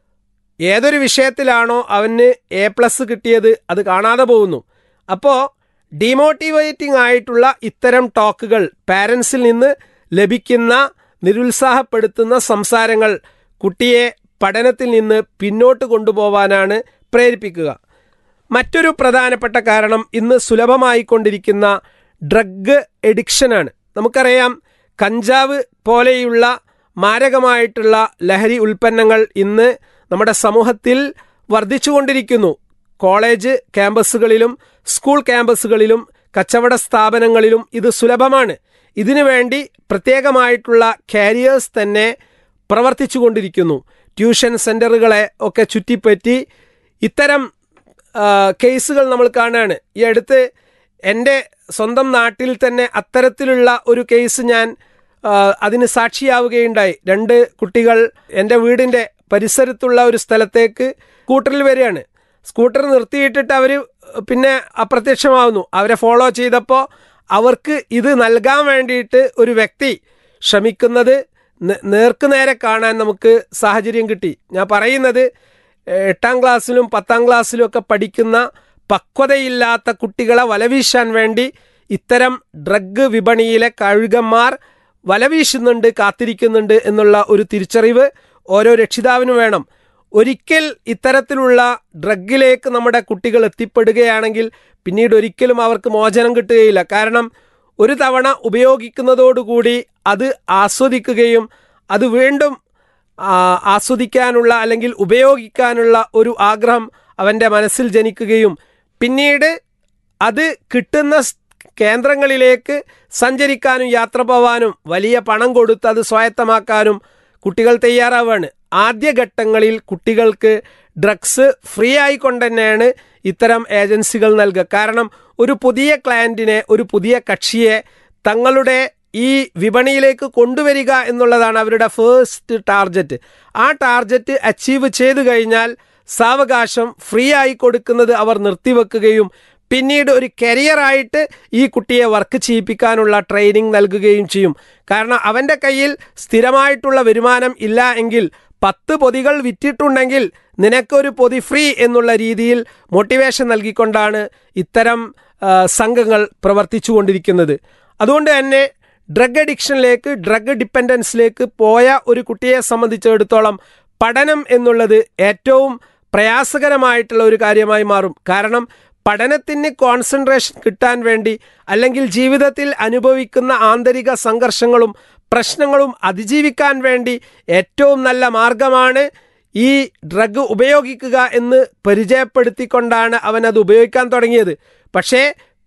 ഏതൊരു വിഷയത്തിലാണോ അവന് എ പ്ലസ് കിട്ടിയത് അത് കാണാതെ പോകുന്നു അപ്പോൾ ഡീമോട്ടിവേറ്റിംഗ് ആയിട്ടുള്ള ഇത്തരം ടോക്കുകൾ പാരൻസിൽ നിന്ന് ലഭിക്കുന്ന നിരുത്സാഹപ്പെടുത്തുന്ന സംസാരങ്ങൾ കുട്ടിയെ പഠനത്തിൽ നിന്ന് പിന്നോട്ട് കൊണ്ടുപോവാനാണ് പ്രേരിപ്പിക്കുക മറ്റൊരു പ്രധാനപ്പെട്ട കാരണം ഇന്ന് സുലഭമായിക്കൊണ്ടിരിക്കുന്ന ഡ്രഗ് എഡിക്ഷനാണ് നമുക്കറിയാം കഞ്ചാവ് പോലെയുള്ള മാരകമായിട്ടുള്ള ലഹരി ഉൽപ്പന്നങ്ങൾ ഇന്ന് നമ്മുടെ സമൂഹത്തിൽ വർദ്ധിച്ചുകൊണ്ടിരിക്കുന്നു കോളേജ് ക്യാമ്പസുകളിലും സ്കൂൾ ക്യാമ്പസുകളിലും കച്ചവട സ്ഥാപനങ്ങളിലും ഇത് സുലഭമാണ് ഇതിനു വേണ്ടി പ്രത്യേകമായിട്ടുള്ള കാരിയേഴ്സ് തന്നെ പ്രവർത്തിച്ചു കൊണ്ടിരിക്കുന്നു ട്യൂഷൻ സെൻ്ററുകളെ ഒക്കെ ചുറ്റിപ്പറ്റി ഇത്തരം ആ, കേസുകൾ നമ്മൾ കാണുകയാണ് ഈ അടുത്ത് എൻ്റെ സ്വന്തം നാട്ടിൽ തന്നെ അത്തരത്തിലുള്ള ഒരു കേസ് ഞാൻ ആ, അതിന് സാക്ഷിയാവുകയുണ്ടായി രണ്ട് കുട്ടികൾ എൻ്റെ വീടിൻ്റെ പരിസരത്തുള്ള ഒരു സ്ഥലത്തേക്ക് സ്കൂട്ടറിൽ വരികയാണ് സ്കൂട്ടർ നിർത്തിയിട്ടിട്ട് അവർ പിന്നെ അപ്രത്യക്ഷമാവുന്നു അവരെ ഫോളോ ചെയ്തപ്പോൾ അവർക്ക് ഇത് നൽകാൻ വേണ്ടിയിട്ട് ഒരു വ്യക്തി ശ്രമിക്കുന്നത് നെ- നേർക്കുനേരെ കാണാൻ നമുക്ക് സാഹചര്യം കിട്ടി ഞാൻ പറയുന്നത് ഏഹ്, എട്ടാം ക്ലാസ്സിലും പത്താം ക്ലാസ്സിലും ഒക്കെ പഠിക്കുന്ന പക്വതയില്ലാത്ത കുട്ടികളെ വലവീശാൻ വേണ്ടി ഇത്തരം ഡ്രഗ് വിപണിയിലെ കഴുകന്മാർ വലവീശുന്നുണ്ട് കാത്തിരിക്കുന്നുണ്ട് എന്നുള്ള ഒരു തിരിച്ചറിവ് ഓരോ രക്ഷിതാവിനും വേണം ഒരിക്കൽ ഇത്തരത്തിലുള്ള ഡ്രഗിലേക്ക് നമ്മുടെ കുട്ടികൾ എത്തിപ്പെടുകയാണെങ്കിൽ പിന്നീട് ഒരിക്കലും അവർക്ക് മോചനം കിട്ടുകയില്ല കാരണം ഒരു തവണ ഉപയോഗിക്കുന്നതോടുകൂടി അത് ആസ്വദിക്കുകയും അത് വീണ്ടും ആ, ആസ്വദിക്കാനുള്ള അല്ലെങ്കിൽ ഉപയോഗിക്കാനുള്ള ഒരു ആഗ്രഹം അവൻ്റെ മനസ്സിൽ ജനിക്കുകയും പിന്നീട് അത് കിട്ടുന്ന സ് കേന്ദ്രങ്ങളിലേക്ക് സഞ്ചരിക്കാനും യാത്ര പോവാനും വലിയ പണം കൊടുത്ത് അത് സ്വായത്തമാക്കാനും കുട്ടികൾ തയ്യാറാവുകയാണ് ആദ്യഘട്ടങ്ങളിൽ കുട്ടികൾക്ക് ഡ്രഗ്സ് ഫ്രീ ആയിക്കൊണ്ട് തന്നെയാണ് ഇത്തരം ഏജൻസികൾ നൽകുക കാരണം ഒരു പുതിയ ക്ലയൻറ്റിനെ ഒരു പുതിയ കക്ഷിയെ തങ്ങളുടെ ഈ വിപണിയിലേക്ക് കൊണ്ടുവരിക എന്നുള്ളതാണ് അവരുടെ ഫേസ്റ്റ് ടാർജറ്റ് ആ ടാർജറ്റ് അച്ചീവ് ചെയ്തു കഴിഞ്ഞാൽ സാവകാശം ഫ്രീ ആയി കൊടുക്കുന്നത് അവർ നിർത്തിവെക്കുകയും പിന്നീട് ഒരു കരിയറായിട്ട് ഈ കുട്ടിയെ വർക്ക് ചെയ്യിപ്പിക്കാനുള്ള ട്രെയിനിങ് നൽകുകയും ചെയ്യും കാരണം അവൻ്റെ കയ്യിൽ സ്ഥിരമായിട്ടുള്ള വരുമാനം ഇല്ല എങ്കിൽ പത്ത് പൊതികൾ വിറ്റിട്ടുണ്ടെങ്കിൽ നിനക്കൊരു പൊതി ഫ്രീ എന്നുള്ള രീതിയിൽ മോട്ടിവേഷൻ നൽകിക്കൊണ്ടാണ് ഇത്തരം ആ, സംഘങ്ങൾ പ്രവർത്തിച്ചു കൊണ്ടിരിക്കുന്നത് അതുകൊണ്ട് തന്നെ ഡ്രഗ് അഡിക്ഷനിലേക്ക് ഡ്രഗ് ഡിപ്പെൻഡൻസിലേക്ക് പോയ ഒരു കുട്ടിയെ സംബന്ധിച്ചിടത്തോളം പഠനം എന്നുള്ളത് ഏറ്റവും പ്രയാസകരമായിട്ടുള്ള ഒരു കാര്യമായി മാറും കാരണം പഠനത്തിന് കോൺസെൻട്രേഷൻ കിട്ടാൻ വേണ്ടി അല്ലെങ്കിൽ ജീവിതത്തിൽ അനുഭവിക്കുന്ന ആന്തരിക സംഘർഷങ്ങളും പ്രശ്നങ്ങളും അതിജീവിക്കാൻ വേണ്ടി ഏറ്റവും നല്ല മാർഗമാണ് ഈ ഡ്രഗ് ഉപയോഗിക്കുക എന്ന് പരിചയപ്പെടുത്തിക്കൊണ്ടാണ് അവൻ അത് ഉപയോഗിക്കാൻ തുടങ്ങിയത് പക്ഷേ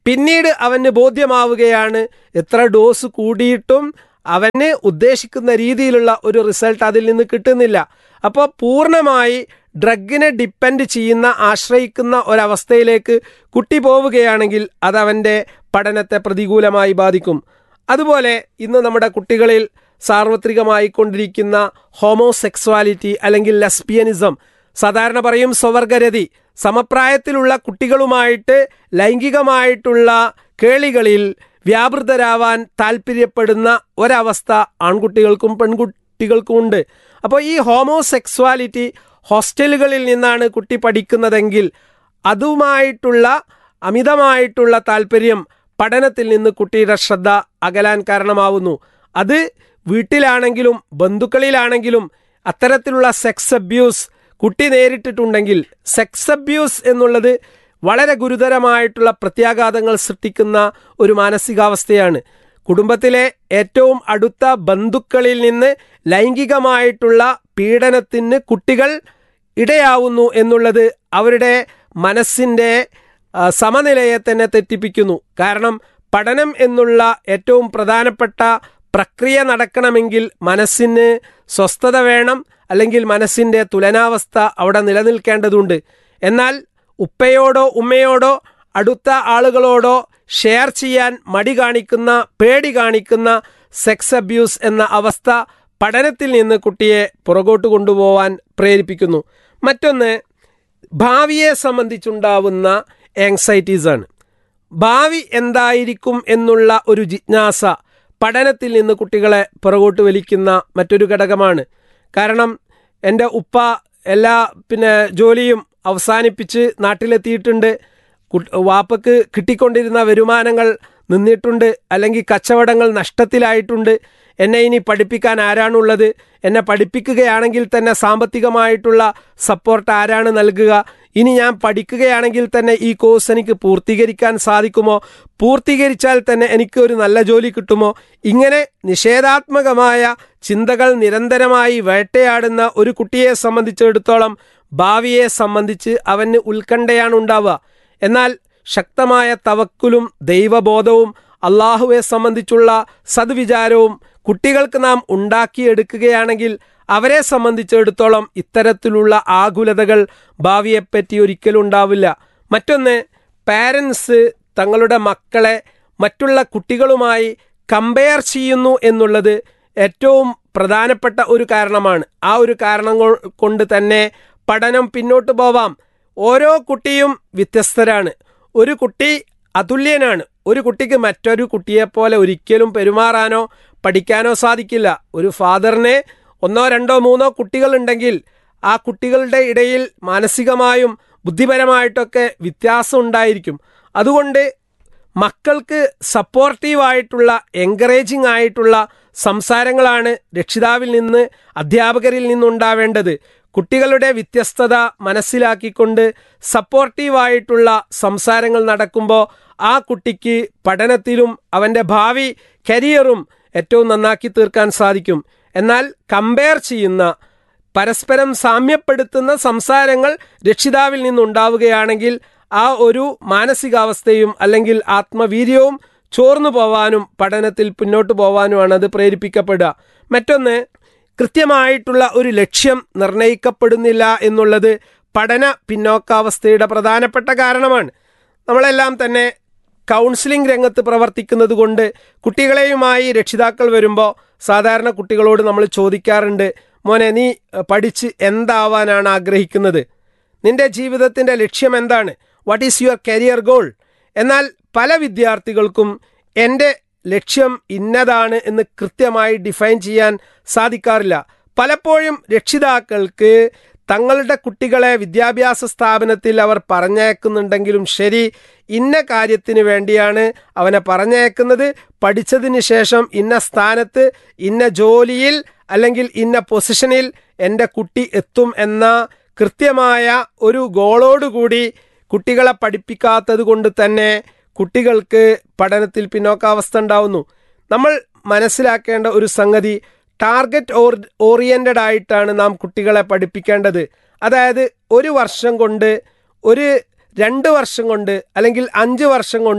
പിന്നീട് അവന് ബോധ്യമാവുകയാണ് എത്ര ഡോസ് കൂടിയിട്ടും അവന് ഉദ്ദേശിക്കുന്ന രീതിയിലുള്ള ഒരു റിസൾട്ട് അതിൽ നിന്ന് കിട്ടുന്നില്ല അപ്പോൾ പൂർണ്ണമായി ഡ്രഗിനെ ഡിപ്പെൻഡ് ചെയ്യുന്ന ആശ്രയിക്കുന്ന ഒരവസ്ഥയിലേക്ക് കുട്ടി പോവുകയാണെങ്കിൽ അത് അവൻ്റെ പഠനത്തെ പ്രതികൂലമായി ബാധിക്കും അതുപോലെ ഇന്ന് നമ്മുടെ കുട്ടികളിൽ സാർവത്രികമായി കൊണ്ടിരിക്കുന്ന ഹോമോസെക്സ്വാലിറ്റി അല്ലെങ്കിൽ ലെസ്ബിയനിസം സാധാരണ പറയും സ്വവർഗരതി സമപ്രായത്തിലുള്ള കുട്ടികളുമായിട്ട് ലൈംഗികമായിട്ടുള്ള കേളികളിൽ വ്യാപൃതരാവാൻ താല്പര്യപ്പെടുന്ന ഒരവസ്ഥ ആൺകുട്ടികൾക്കും പെൺകുട്ടികൾക്കും ഉണ്ട് അപ്പോൾ ഈ ഹോമോസെക്സ്വാലിറ്റി ഹോസ്റ്റലുകളിൽ നിന്നാണ് കുട്ടി പഠിക്കുന്നതെങ്കിൽ അതുമായിട്ടുള്ള അമിതമായിട്ടുള്ള താല്പര്യം പഠനത്തിൽ നിന്ന് കുട്ടിയുടെ ശ്രദ്ധ അകലാൻ കാരണമാവുന്നു അത് വീട്ടിലാണെങ്കിലും ബന്ധുക്കളിലാണെങ്കിലും അത്തരത്തിലുള്ള സെക്സ് അബ്യൂസ് കുട്ടി നേരിട്ടിട്ടുണ്ടെങ്കിൽ സെക്സ് അബ്യൂസ് എന്നുള്ളത് വളരെ ഗുരുതരമായിട്ടുള്ള പ്രത്യാഘാതങ്ങൾ സൃഷ്ടിക്കുന്ന ഒരു മാനസികാവസ്ഥയാണ് കുടുംബത്തിലെ ഏറ്റവും അടുത്ത ബന്ധുക്കളിൽ നിന്ന് ലൈംഗികമായിട്ടുള്ള പീഡനത്തിന് കുട്ടികൾ ഇടയാവുന്നു എന്നുള്ളത് അവരുടെ മനസ്സിൻ്റെ ആ, സമനിലയെ തന്നെ തെറ്റിപ്പിക്കുന്നു കാരണം പഠനം എന്നുള്ള ഏറ്റവും പ്രധാനപ്പെട്ട പ്രക്രിയ നടക്കണമെങ്കിൽ മനസ്സിന് സ്വസ്ഥത വേണം അല്ലെങ്കിൽ മനസ്സിൻ്റെ തുലനാവസ്ഥ അവിടെ നിലനിൽക്കേണ്ടതുണ്ട് എന്നാൽ ഉപ്പയോടോ ഉമ്മയോടോ അടുത്ത ആളുകളോടോ ഷെയർ ചെയ്യാൻ മടി കാണിക്കുന്ന പേടി കാണിക്കുന്ന സെക്സ് അബ്യൂസ് എന്ന അവസ്ഥ പഠനത്തിൽ നിന്ന് കുട്ടിയെ പുറകോട്ട് കൊണ്ടുപോവാൻ പ്രേരിപ്പിക്കുന്നു മറ്റൊന്ന് ഭാവിയെ സംബന്ധിച്ചുണ്ടാവുന്ന ആങ്സൈറ്റീസ് ആണ് ഭാവി എന്തായിരിക്കും എന്നുള്ള ഒരു ജിജ്ഞാസ പഠനത്തിൽ നിന്ന് കുട്ടികളെ പുറകോട്ട് വലിക്കുന്ന മറ്റൊരു ഘടകമാണ് കാരണം എൻ്റെ ഉപ്പ എല്ലാ പിന്നെ ജോലിയും അവസാനിപ്പിച്ച് നാട്ടിലെത്തിയിട്ടുണ്ട് കു- വാപ്പക്ക് കിട്ടിക്കൊണ്ടിരുന്ന വരുമാനങ്ങൾ നിന്നിട്ടുണ്ട് അല്ലെങ്കിൽ കച്ചവടങ്ങൾ നഷ്ടത്തിലായിട്ടുണ്ട് എന്നെ ഇനി പഠിപ്പിക്കാൻ ആരാണുള്ളത് എന്നെ പഠിപ്പിക്കുകയാണെങ്കിൽ തന്നെ സാമ്പത്തികമായിട്ടുള്ള സപ്പോർട്ട് ആരാണ് നൽകുക ഇനി ഞാൻ പഠിക്കുകയാണെങ്കിൽ തന്നെ ഈ കോഴ്സ് എനിക്ക് പൂർത്തീകരിക്കാൻ സാധിക്കുമോ പൂർത്തീകരിച്ചാൽ തന്നെ എനിക്ക് ഒരു നല്ല ജോലി കിട്ടുമോ ഇങ്ങനെ നിഷേധാത്മകമായ ചിന്തകൾ നിരന്തരമായി വേട്ടയാടുന്ന ഒരു കുട്ടിയെ സംബന്ധിച്ചിടത്തോളം ഭാവിയെ സംബന്ധിച്ച് അവന് ഉത്കണ്ഠയാണ് ഉണ്ടാവുക എന്നാൽ ശക്തമായ തവക്കുലും ദൈവബോധവും അള്ളാഹുവെ സംബന്ധിച്ചുള്ള സദ്വിചാരവും കുട്ടികൾക്ക് നാം ഉണ്ടാക്കിയെടുക്കുകയാണെങ്കിൽ അവരെ സംബന്ധിച്ചിടത്തോളം ഇത്തരത്തിലുള്ള ആകുലതകൾ ഭാവിയെപ്പറ്റി ഒരിക്കലും ഉണ്ടാവില്ല മറ്റൊന്ന് പാരൻസ് തങ്ങളുടെ മക്കളെ മറ്റുള്ള കുട്ടികളുമായി കമ്പയർ ചെയ്യുന്നു എന്നുള്ളത് ഏറ്റവും പ്രധാനപ്പെട്ട ഒരു കാരണമാണ് ആ ഒരു കാരണം കൊ- കൊണ്ട് തന്നെ പഠനം പിന്നോട്ട് പോവാം ഓരോ കുട്ടിയും വ്യത്യസ്തരാണ് ഒരു കുട്ടി അതുല്യനാണ് ഒരു കുട്ടിക്ക് മറ്റൊരു കുട്ടിയെപ്പോലെ ഒരിക്കലും പെരുമാറാനോ പഠിക്കാനോ സാധിക്കില്ല ഒരു ഫാദറിന് ഒന്നോ രണ്ടോ മൂന്നോ കുട്ടികളുണ്ടെങ്കിൽ ആ കുട്ടികളുടെ ഇടയിൽ മാനസികമായും ബുദ്ധിപരമായിട്ടൊക്കെ വ്യത്യാസം ഉണ്ടായിരിക്കും അതുകൊണ്ട് മക്കൾക്ക് സപ്പോർട്ടീവായിട്ടുള്ള എൻകറേജിംഗ് ആയിട്ടുള്ള സംസാരങ്ങളാണ് രക്ഷിതാവിൽ നിന്ന് അധ്യാപകരിൽ നിന്നുണ്ടാവേണ്ടത് കുട്ടികളുടെ വ്യത്യസ്തത മനസ്സിലാക്കിക്കൊണ്ട് സപ്പോർട്ടീവായിട്ടുള്ള സംസാരങ്ങൾ നടക്കുമ്പോൾ ആ കുട്ടിക്ക് പഠനത്തിലും അവൻ്റെ ഭാവി കരിയറും ഏറ്റവും നന്നാക്കി തീർക്കാൻ സാധിക്കും എന്നാൽ കമ്പയർ ചെയ്യുന്ന പരസ്പരം സാമ്യപ്പെടുത്തുന്ന സംസാരങ്ങൾ രക്ഷിതാവിൽ നിന്നുണ്ടാവുകയാണെങ്കിൽ ആ ഒരു മാനസികാവസ്ഥയും അല്ലെങ്കിൽ ആത്മവീര്യവും ചോർന്നു പോവാനും പഠനത്തിൽ മുന്നോട്ട് പോവാനുമാണ് അത് പ്രേരിപ്പിക്കപ്പെടുക മറ്റൊന്ന് കൃത്യമായിട്ടുള്ള ഒരു ലക്ഷ്യം നിർണയിക്കപ്പെടുന്നില്ല എന്നുള്ളത് പഠന പിന്നോക്കാവസ്ഥയുടെ പ്രധാനപ്പെട്ട കാരണമാണ് നമ്മളെല്ലാം തന്നെ കൗൺസിലിംഗ് രംഗത്ത് പ്രവർത്തിക്കുന്നത് കൊണ്ട് കുട്ടികളെയുമായി രക്ഷിതാക്കൾ വരുമ്പോൾ സാധാരണ കുട്ടികളോട് നമ്മൾ ചോദിക്കാറുണ്ട് മോനെ നീ എഹ്, പഠിച്ച് എന്താവാനാണ് ആഗ്രഹിക്കുന്നത് നിന്റെ ജീവിതത്തിൻ്റെ ലക്ഷ്യം എന്താണ് what is your career goal എന്നാൽ പല വിദ്യാർത്ഥികൾക്കും എൻ്റെ ലക്ഷ്യം ഇന്നതാണ് എന്ന് കൃത്യമായി ഡിഫൈൻ ചെയ്യാൻ സാധിക്കാറില്ല പലപ്പോഴും രക്ഷിതാക്കൾക്ക് തങ്ങളുടെ കുട്ടികളെ വിദ്യാഭ്യാസ സ്ഥാപനത്തിൽ അവർ പറഞ്ഞയക്കുന്നുണ്ടെങ്കിലും ശരി ഇന്ന കാര്യത്തിന് വേണ്ടിയാണ് അവനെ പറഞ്ഞയക്കുന്നത് പഠിച്ചതിന് ശേഷം ഇന്ന സ്ഥാനത്ത് ഇന്ന ജോലിയിൽ അല്ലെങ്കിൽ ഇന്ന പൊസിഷനിൽ എൻ്റെ കുട്ടി എത്തും എന്ന കൃത്യമായ ഒരു ഗോളോടുകൂടി കുട്ടികളെ പഠിപ്പിക്കാത്തത് കൊണ്ട് തന്നെ കുട്ടികൾക്ക് പഠനത്തിൽ പിന്നോക്കാവസ്ഥ ഉണ്ടാവുന്നു നമ്മൾ മനസ്സിലാക്കേണ്ട ഒരു സംഗതി ടാർഗറ്റ് ഓർ ഓറിയൻറ്റഡ് ആയിട്ടാണ് നാം കുട്ടികളെ പഠിപ്പിക്കേണ്ടത് അതായത് ഒരു വർഷം കൊണ്ട് ഒരു രണ്ട് വർഷം കൊണ്ട് അല്ലെങ്കിൽ അഞ്ച് വർഷം കൊണ്ട്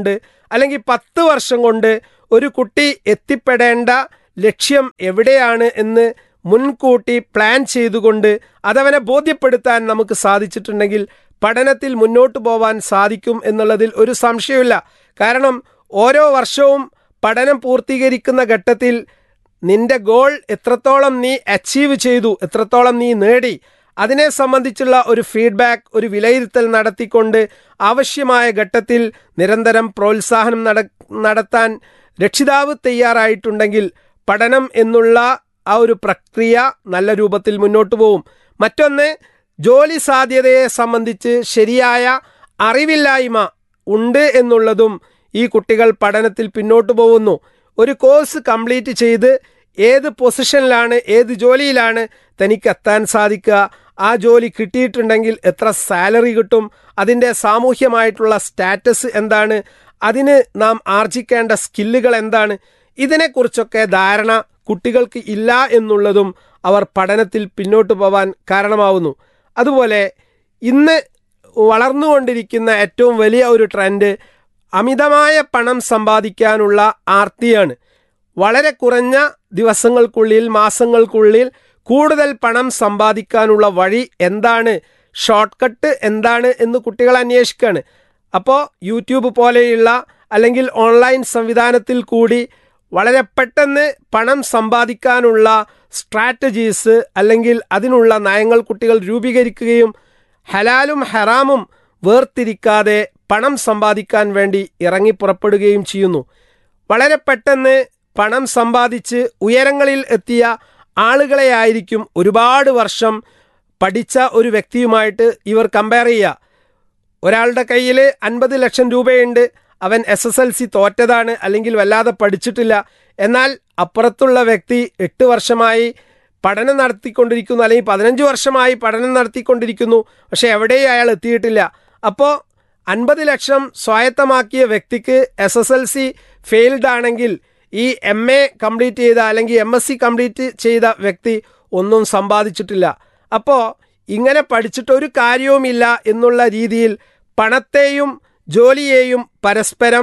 അല്ലെങ്കിൽ പത്ത് വർഷം കൊണ്ട് ഒരു കുട്ടി എത്തിപ്പെടേണ്ട ലക്ഷ്യം എവിടെയാണ് എന്ന് മുൻകൂട്ടി പ്ലാൻ ചെയ്തുകൊണ്ട് അതവനെ ബോധ്യപ്പെടുത്താൻ നമുക്ക് സാധിച്ചിട്ടുണ്ടെങ്കിൽ പഠനത്തിൽ മുന്നോട്ട് പോവാൻ സാധിക്കും എന്നുള്ളതിൽ ഒരു സംശയമില്ല കാരണം ഓരോ വർഷവും പഠനം പൂർത്തീകരിക്കുന്ന ഘട്ടത്തിൽ നിന്റെ ഗോൾ എത്രത്തോളം നീ അച്ചീവ് ചെയ്തു എത്രത്തോളം നീ നേടി അതിനെ സംബന്ധിച്ചുള്ള ഒരു ഫീഡ്ബാക്ക് ഒരു വിലയിരുത്തൽ നടത്തിക്കൊണ്ട് ആവശ്യമായ ഘട്ടത്തിൽ നിരന്തരം പ്രോത്സാഹനം നട നടത്താൻ രക്ഷിതാവ് തയ്യാറായിട്ടുണ്ടെങ്കിൽ പഠനം എന്നുള്ള ആ ഒരു പ്രക്രിയ നല്ല രൂപത്തിൽ മുന്നോട്ട് പോകും മറ്റൊന്ന് ജോലി സാധ്യതയെ സംബന്ധിച്ച് ശരിയായ അറിവില്ലായ്മ ഉണ്ട് എന്നുള്ളതും ഈ കുട്ടികൾ പഠനത്തിൽ പിന്നോട്ട് പോകുന്നു ഒരു കോഴ്സ് കംപ്ലീറ്റ് ചെയ്ത് ഏത് പൊസിഷനിലാണ് ഏത് ജോലിയിലാണ് തനിക്ക് എത്താൻ സാധിക്കുക ആ ജോലി കിട്ടിയിട്ടുണ്ടെങ്കിൽ എത്ര സാലറി കിട്ടും അതിൻ്റെ സാമൂഹ്യമായിട്ടുള്ള സ്റ്റാറ്റസ് എന്താണ് അതിന് നാം ആർജിക്കേണ്ട സ്കില്ലുകൾ എന്താണ് ഇതിനെക്കുറിച്ചൊക്കെ ധാരണ കുട്ടികൾക്ക് ഇല്ല എന്നുള്ളതും അവർ പഠനത്തിൽ പിന്നോട്ട് പോവാൻ കാരണമാവുന്നു അതുപോലെ ഇന്ന് വളർന്നുകൊണ്ടിരിക്കുന്ന ഏറ്റവും വലിയ ഒരു ട്രെൻഡ് അമിതമായ പണം സമ്പാദിക്കാനുള്ള ആർത്തിയാണ് വളരെ കുറഞ്ഞ ദിവസങ്ങൾക്കുള്ളിൽ മാസങ്ങൾക്കുള്ളിൽ കൂടുതൽ പണം സമ്പാദിക്കാനുള്ള വഴി എന്താണ് ഷോർട്ട് കട്ട് എന്താണ് എന്ന് കുട്ടികൾ അന്വേഷിക്കുകയാണ് അപ്പോൾ യൂട്യൂബ് പോലെയുള്ള അല്ലെങ്കിൽ ഓൺലൈൻ സംവിധാനത്തിൽ കൂടി വളരെ പെട്ടെന്ന് പണം സമ്പാദിക്കാനുള്ള സ്ട്രാറ്റജീസ് അല്ലെങ്കിൽ അതിനുള്ള നയങ്ങൾ കുട്ടികൾ രൂപീകരിക്കുകയും ഹലാലും ഹറാമും വേർതിരിക്കാതെ പണം സമ്പാദിക്കാൻ വേണ്ടി ഇറങ്ങി പുറപ്പെടുകയും ചെയ്യുന്നു വളരെ പെട്ടെന്ന് പണം സമ്പാദിച്ച് ഉയരങ്ങളിൽ എത്തിയ ആളുകളെ ആയിരിക്കും ഒരുപാട് വർഷം പഠിച്ച ഒരു വ്യക്തിയുമായിട്ട് ഇവർ കമ്പയർ ചെയ്യുക ഒരാളുടെ കയ്യിൽ അൻപത് ലക്ഷം രൂപയുണ്ട് അവൻ എസ് എസ് എൽ സി തോറ്റതാണ് അല്ലെങ്കിൽ വല്ലാതെ പഠിച്ചിട്ടില്ല എന്നാൽ അപ്പുറത്തുള്ള വ്യക്തി എട്ട് വർഷമായി പഠനം നടത്തിക്കൊണ്ടിരിക്കുന്നു അല്ലെങ്കിൽ പതിനഞ്ച് വർഷമായി പഠനം നടത്തിക്കൊണ്ടിരിക്കുന്നു പക്ഷെ എവിടെയും അയാൾ എത്തിയിട്ടില്ല അപ്പോൾ അൻപത് ലക്ഷം സ്വായത്തമാക്കിയ വ്യക്തിക്ക് S S L C failed ആണെങ്കിൽ ഈ എം എ കംപ്ലീറ്റ് ചെയ്ത അല്ലെങ്കിൽ എം എസ് സി കംപ്ലീറ്റ് ചെയ്ത വ്യക്തി ഒന്നും സമ്പാദിച്ചിട്ടില്ല അപ്പോൾ ഇങ്ങനെ പഠിച്ചിട്ട് ഒരു കാര്യവുമില്ല എന്നുള്ള രീതിയിൽ പണത്തെയും ജോലിയെയും പരസ്പരം